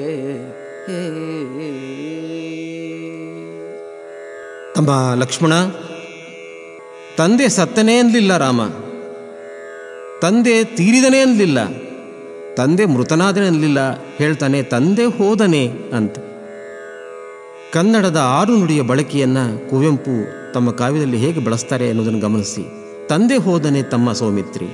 ತಮ್ಮ ಲಕ್ಷ್ಮಣ ತಂದೆ ಸತ್ತನೇ ಅನ್ಲಿಲ್ಲ ರಾಮ ತಂದೆ ತೀರಿದನೇ ಅನ್ಲಿಲ್ಲ ತಂದೆ ಮೃತನಾದನೇ ಅನ್ಲಿಲ್ಲ ಹೇಳ್ತಾನೆ ತಂದೆ ಹೋದನೆ ಅಂತ ಕನ್ನಡದ ಆರು ನುಡಿಯ ಬಳಕೆಯನ್ನು ಕುವೆಂಪು ತಮ್ಮ ಕಾವ್ಯದಲ್ಲಿ ಹೇಗೆ ಬಳಸ್ತಾರೆ ಅನ್ನೋದನ್ನು ಗಮನಿಸಿ ತಂದೆ ಹೋದನೆ ತಮ್ಮ ಸೌಮಿತ್ರಿ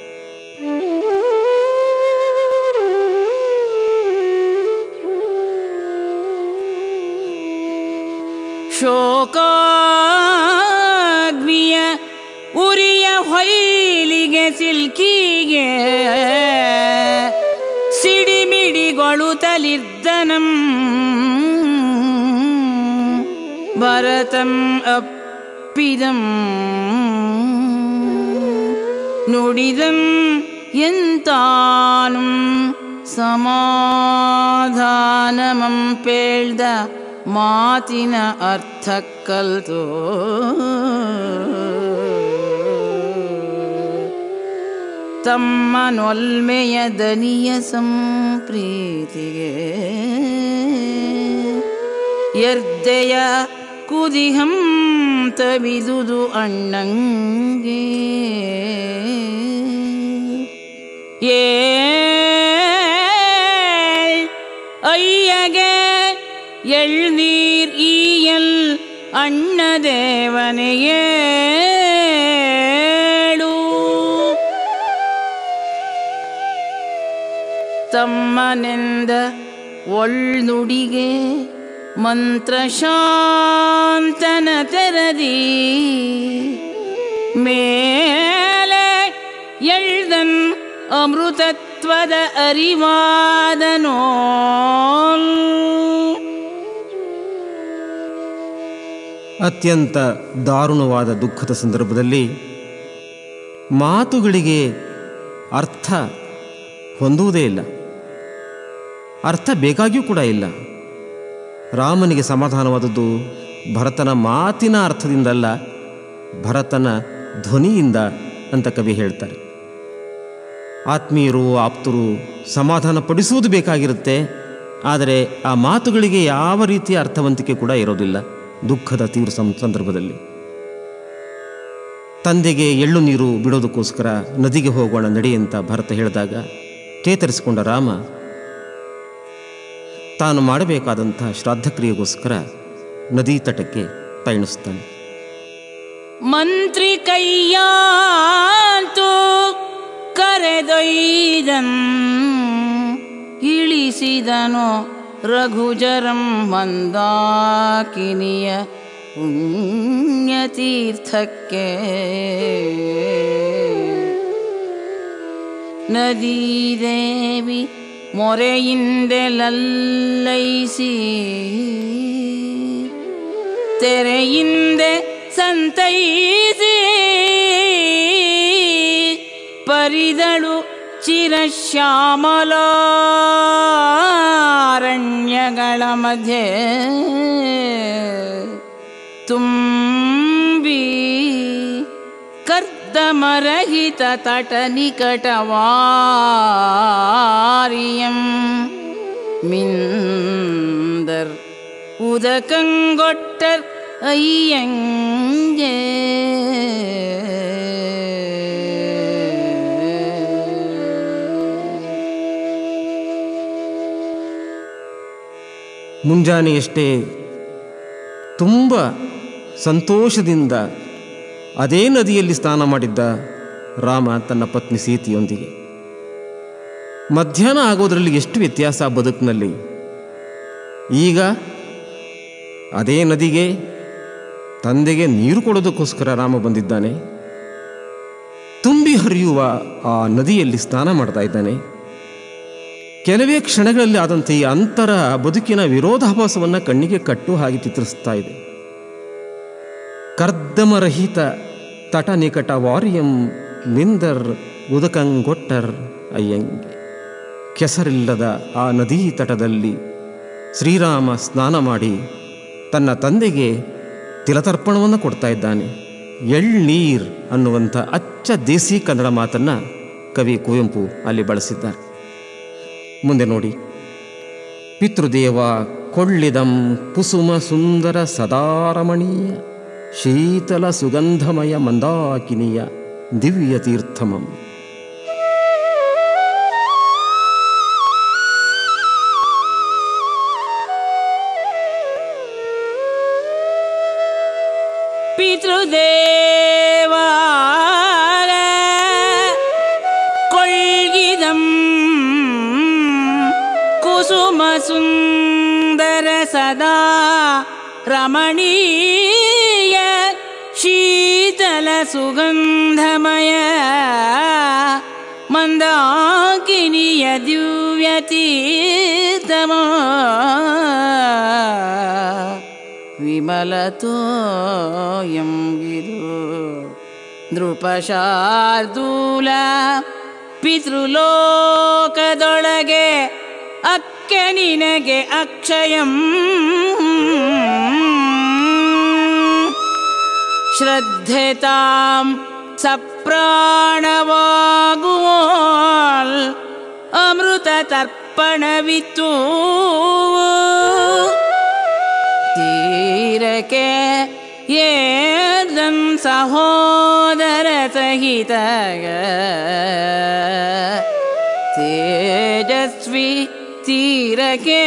ಶೋಕಾಗ್ನಿಯ ಉರಿಯ ಹೊಯ್ಲಿಗೆ ಸಿಲ್ಕಿಗೆ ಸಿಡಿಮಿಡಿಗೊಳುತ್ತಲಿರ್ದನಂ ಭರತಂ ಅಪ್ಪಿದಂ ನುಡಿದಂ ಎಂತಾನುಂ ಸಮಾಧಾನಮಂ ಪೇಳ್ದ ಮಾತಿನ ಅರ್ಥ ಕಲ್ತೋ ತಮ್ಮನೊಲ್ಮೆಯ ದನಿಯ ಸಂಪ್ರೀತಿಗೆ ಎರ್ದೆಯ ಕುದಿಹಂ ತಬಿದುದು ಅಣ್ಣಂಗೆ ಏ ಅಯ್ಯಗೆ ಎಳ್ನೀರ್ ಈಯಲ್ ಅಣ್ಣ ದೇವನೆಯೇಳು ತಮ್ಮನೆಂದ ಒಳ್ನುಡಿಗೆ ಮಂತ್ರ ಶಾಂತನ ತೆರದಿ ಮೇಲೆ ಎಳ್ದನ್ ಅಮೃತತ್ವದ ಅರಿವಾದನೋ ಅತ್ಯಂತ ದಾರುಣವಾದ ದುಃಖದ ಸಂದರ್ಭದಲ್ಲಿ ಮಾತುಗಳಿಗೆ ಅರ್ಥ ಹೊಂದುವುದೇ ಇಲ್ಲ ಅರ್ಥ ಬೇಕಾಗಿಯೂ ಕೂಡ ಇಲ್ಲ ರಾಮನಿಗೆ ಸಮಾಧಾನವಾದದ್ದು ಭರತನ ಮಾತಿನ ಅರ್ಥದಿಂದಲ್ಲ ಭರತನ ಧ್ವನಿಯಿಂದ ಅಂತ ಕವಿ ಹೇಳ್ತಾರೆ ಆತ್ಮೀಯರು ಆಪ್ತರು ಸಮಾಧಾನ ಪಡಿಸುವುದು ಬೇಕಾಗಿರುತ್ತೆ ಆದರೆ ಆ ಮಾತುಗಳಿಗೆ ಯಾವ ರೀತಿಯ ಅರ್ಥವಂತಿಕೆ ಕೂಡ ಇರೋದಿಲ್ಲ ದುಃಖದ ತೀವ್ರ ಸಂ- ಸಂದರ್ಭದಲ್ಲಿ ತಂದೆಗೆ ಎಳ್ಳು ನೀರು ಬಿಡೋದಕ್ಕೋಸ್ಕರ ನದಿಗೆ ಹೋಗೋಣ ನಡಿ ಅಂತ ಭರತ ಹೇಳಿದಾಗ ಚೇತರಿಸಿಕೊಂಡ ರಾಮ ತಾನು ಮಾಡಬೇಕಾದಂತಹ ಶ್ರಾದ್ದಕ್ರಿಯೆಗೋಸ್ಕರ ನದಿ ತಟಕ್ಕೆ ಪಯಣಿಸ್ತಾನೆ ಮಂತ್ರಿ ಕೈಯಾಂತು ಕರೆದೊಯ್ದನ್ ಇಳಿಸಿದನು ರಘುಜರಂ ಮಂದಾಕಿನಿಯ ಪುಣ್ಯತೀರ್ಥಕ್ಕೆ ನದೀದೇವಿ ಮೊರೆಯಿಂದೆಲಲ್ಲೈಸಿ ತೆರೆಯಿಂದೆ ಸಂತೈಸಿ ಪರಿದಳು ಚಿರಶ್ಯಾಮಲಾರಣ್ಯಗಳ ಮಧ್ಯೆ ತುಂಬಿ ಕರ್ದಮರಹಿತ ತಟ ನಿಕಟವಾರಿಯಂ மிந்தர் உதகங்கொட்டர் ஐயங்கே ಮುಂಜಾನೆಯಷ್ಟೇ ತುಂಬ ಸಂತೋಷದಿಂದ ಅದೇ ನದಿಯಲ್ಲಿ ಸ್ನಾನ ಮಾಡಿದ್ದ ರಾಮ ತನ್ನ ಪತ್ನಿ ಸೀತೆಯೊಂದಿಗೆ ಮಧ್ಯಾಹ್ನ ಆಗೋದ್ರಲ್ಲಿ ಎಷ್ಟು ವ್ಯತ್ಯಾಸ ಬದುಕಿನಲ್ಲಿ ಈಗ ಅದೇ ನದಿಗೆ ತಂದೆಗೆ ನೀರು ಕೊಡೋದಕ್ಕೋಸ್ಕರ ರಾಮ ಬಂದಿದ್ದಾನೆ ತುಂಬಿ ಹರಿಯುವ ಆ ನದಿಯಲ್ಲಿ ಸ್ನಾನ ಮಾಡ್ತಾ ಇದ್ದಾನೆ ಕೆಲವೇ ಕ್ಷಣಗಳಲ್ಲಿ ಆದಂಥ ಈ ಅಂತರ ಬದುಕಿನ ವಿರೋಧಾಭಾಸವನ್ನು ಕಣ್ಣಿಗೆ ಕಟ್ಟು ಹಾಗೆ ಚಿತ್ರಿಸ್ತಾ ಇದೆ ಕರ್ದಮರಹಿತ ತಟ ನಿಕಟ ವಾರಿಯಂ ನಿಂದರ್ ಉದಕಂಗೊಟ್ಟರ್ ಅಯ್ಯಂಗೆ ಕೆಸರಿಲ್ಲದ ಆ ನದೀ ತಟದಲ್ಲಿ ಶ್ರೀರಾಮ ಸ್ನಾನ ಮಾಡಿ ತನ್ನ ತಂದೆಗೆ ತಿಲತರ್ಪಣವನ್ನು ಕೊಡ್ತಾ ಇದ್ದಾನೆ ಎಳ್ನೀರ್ ಅನ್ನುವಂಥ ಅಚ್ಚ ದೇಸಿ ಕನ್ನಡ ಮಾತನ್ನು ಕವಿ ಕುವೆಂಪು ಅಲ್ಲಿ ಬಳಸಿದ್ದಾರೆ ಮುಂದೆ ನೋಡಿ ಪಿತೃದೇವ ಕೊಳ್ಳಿದಂ ಕುಸುಮ ಸುಂದರ ಸದಾರಮಣೀಯ ಶೀತಲ ಸುಗಂಧಮಯ ಮಂದಾಕಿನಿಯ ದಿವ್ಯ ತೀರ್ಥಮಂ പിതൃദേവാല കൊള്ളിതം കുസുമസുന്ദര സദാ രമണീയ ശീതല സുഗന്ധമയ മന്ദാകിനിയ ದಿವ್ಯತೀತಮ ವಿಮಲತೋಯಂ ಗಿದು ನೃಪಶಾರ್ದೂಲ ಪಿತೃಲೋಕದೊಳಗೆ ಅಕ್ಕೆ ನಿನಗೆ ಅಕ್ಷಯಂ ಶ್ರದ್ಧೆತಾಂ ಸಪ್ರಾಣವಾಗುವೋಲ್ ಅಮೃತ ತರ್ಪಣವಿತ್ತು ತೀರಕ್ಕೆ ಏದನ್ ಸಹೋದರ ಸಹಿತ ತೇಜಸ್ವಿ ತೀರಕ್ಕೆ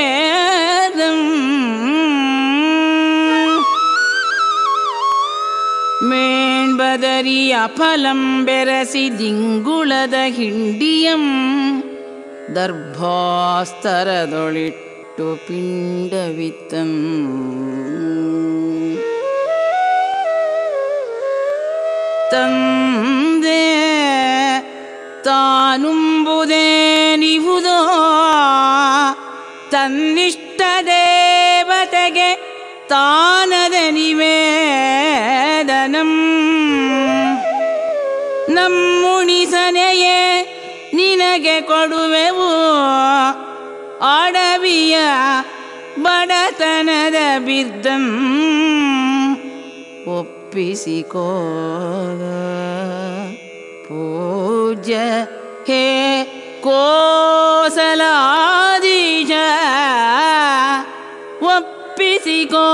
ಮೇಣ್ಬದರಿಯ ಫಲಂ ಬೆರಸಿ ದಿಂಗುಳದ ಹಿಂಡಿಯಂ ದರ್ಭಾಸ್ತರದೊಳಿಟ್ಟು ಪಿಂಡವಿತ್ತಂ ತಂದೆ ತಾನುಂಬುದೇ ನಿಹುದೋ ತನ್ನಿಷ್ಟ ದೇವತೆಗೆ ತಾನದ ನಿವೇದನಂ ನಮ್ಮುಣಿಸನೆಯೇ ನಿನಗೆ ಕೊಡುವೆವು ಅಡವಿಯ ಬಡತನದ ಬಿದ್ದಂ ಒಪ್ಪಿಸಿಕೋ ಪೂಜ್ಯ ಹೇ ಕೋಸಲಾದೀಶ ಒಪ್ಪಿಸಿಕೋ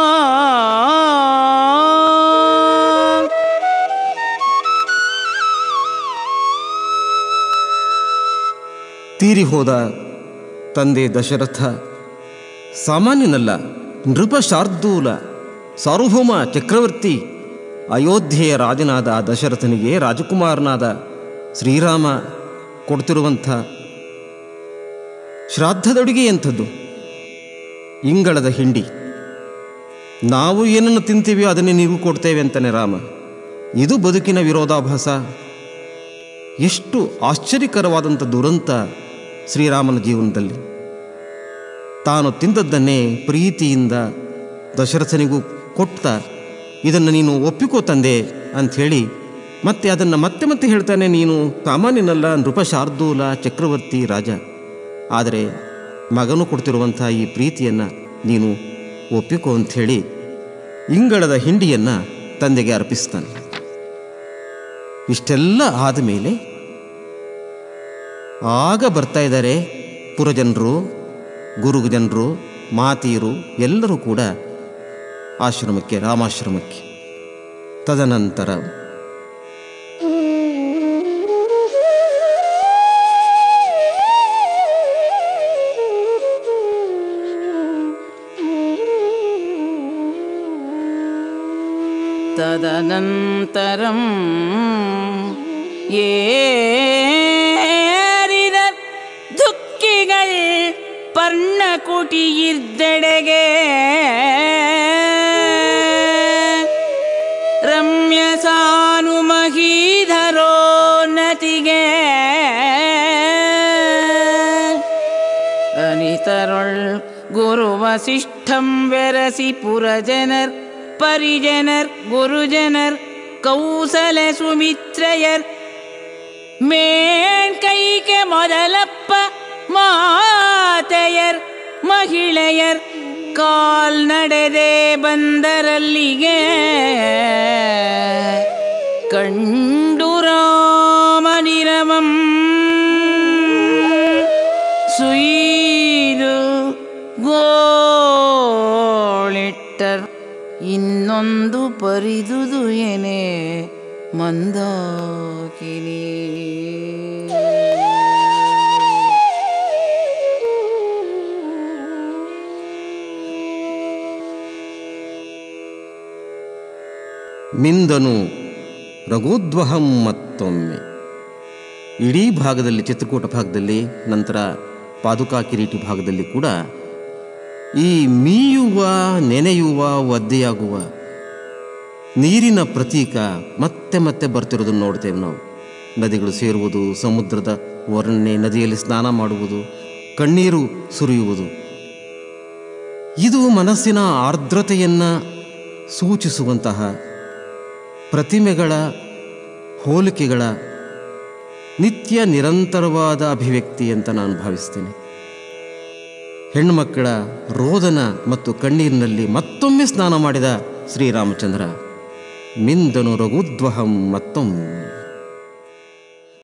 ತೀರಿ ಹೋದ ತಂದೆ ದಶರಥ ಸಾಮಾನ್ಯನಲ್ಲ ನೃಪ ಶಾರ್ದೂಲ ಸಾರ್ವಭೌಮ ಚಕ್ರವರ್ತಿ ಅಯೋಧ್ಯೆಯ ರಾಜನಾದ ದಶರಥನಿಗೆ ರಾಜಕುಮಾರನಾದ ಶ್ರೀರಾಮ ಕೊಡ್ತಿರುವಂಥ ಶ್ರಾದ್ದದೊಡಿಗೆ ಎಂಥದ್ದು ಇಂಗಳದ ಹಿಂಡಿ ನಾವು ಏನನ್ನು ತಿಂತೀವಿ ಅದನ್ನೇ ನೀವು ಕೊಡ್ತೇವೆ ಅಂತಾನೆ ರಾಮ ಇದು ಬದುಕಿನ ವಿರೋಧಾಭಾಸ ಎಷ್ಟು ಆಶ್ಚರ್ಯಕರವಾದಂಥ ದುರಂತ ಶ್ರೀರಾಮನ ಜೀವನದಲ್ಲಿ ತಾನು ತಿಂದದ್ದನ್ನೇ ಪ್ರೀತಿಯಿಂದ ದಶರಥನಿಗೂ ಕೊಟ್ಟ ಇದನ್ನು ನೀನು ಒಪ್ಪಿಕೋ ತಂದೆ ಅಂಥೇಳಿ ಮತ್ತೆ ಅದನ್ನು ಮತ್ತೆ ಮತ್ತೆ ಹೇಳ್ತಾನೆ ನೀನು ಸಾಮಾನ್ಯನಲ್ಲ ನೃಪ ಶಾರ್ದೂಲ ಚಕ್ರವರ್ತಿ ರಾಜ ಆದರೆ ಮಗನು ಕೊಡ್ತಿರುವಂಥ ಈ ಪ್ರೀತಿಯನ್ನು ನೀನು ಒಪ್ಪಿಕೋ ಅಂಥೇಳಿ ಇಂಗಳದ ಹಿಂಡಿಯನ್ನು ತಂದೆಗೆ ಅರ್ಪಿಸ್ತಾನೆ ಇಷ್ಟೆಲ್ಲ ಆದಮೇಲೆ ಆಗ ಬರ್ತಾ ಇದ್ದಾರೆ ಪುರಜನರು ಗುರುಜನರು ಮಾತೀರು ಎಲ್ಲರೂ ಕೂಡ ಆಶ್ರಮಕ್ಕೆ ರಾಮಾಶ್ರಮಕ್ಕೆ ತದನಂತರ തദനന്തരം ഏരിത ദുഃഖികൾ പർണകുട്ടിയിർദടകെ ವಸಿಷ್ಠಂ ವೆರಸಿ ಪುರಜನರ್ ಪರಿಜನರ್ ಗುರುಜನರ್ ಕೌಸಲ ಸುಮಿತ್ರಯರ್ ಮೇಣ್ ಕೈಗೆ ಮೊದಲಪ್ಪ ಮಾತೆಯರ್ ಮಹಿಳೆಯರ್ ಕಾಲ್ ನಡೆದೆ ಬಂದರಲ್ಲಿಗೆ ಕಂಡು ರಾಮನಿರಮಂ ಸುಯ್ದು ಗೋಳಿಟ್ಟರ್ ಇನ್ನೊಂದು ಪರಿದುದು ಏನೇ ಮಂದಾಕಿನಿ ಮಿಂದನು ರಘುದ್ವಹಂ ಮತ್ತೊಮ್ಮೆ ಇಡೀ ಭಾಗದಲ್ಲಿ ಚಿತ್ರಕೂಟ ಭಾಗದಲ್ಲಿ ನಂತರ ಪಾದುಕಾ ಕಿರೀಟಿ ಭಾಗದಲ್ಲಿ ಕೂಡ ಈ ಮೀಯುವ ನೆನೆಯುವ ಒದ್ದೆಯಾಗುವ ನೀರಿನ ಪ್ರತೀಕ ಮತ್ತೆ ಮತ್ತೆ ಬರ್ತಿರೋದನ್ನು ನೋಡ್ತೇವೆ ನಾವು ನದಿಗಳು ಸೇರುವುದು ಸಮುದ್ರದ ವರ್ಣನೆ ನದಿಯಲ್ಲಿ ಸ್ನಾನ ಮಾಡುವುದು ಕಣ್ಣೀರು ಸುರಿಯುವುದು ಇದು ಮನಸ್ಸಿನ ಆರ್ದ್ರತೆಯನ್ನು ಸೂಚಿಸುವಂತಹ ಪ್ರತಿಮೆಗಳ ಹೋಲಿಕೆಗಳ ನಿತ್ಯ ನಿರಂತರವಾದ ಅಭಿವ್ಯಕ್ತಿ ಅಂತ ನಾನು ಭಾವಿಸ್ತೇನೆ ಹೆಣ್ಣುಮಕ್ಕಳ ರೋದನ ಮತ್ತು ಕಣ್ಣೀರಿನಲ್ಲಿ ಮತ್ತೊಮ್ಮೆ ಸ್ನಾನ ಮಾಡಿದ ಶ್ರೀರಾಮಚಂದ್ರ ಮಿಂದನು ರಘುದ್ವಹಂ ಮತ್ತೊಮ್ಮೆ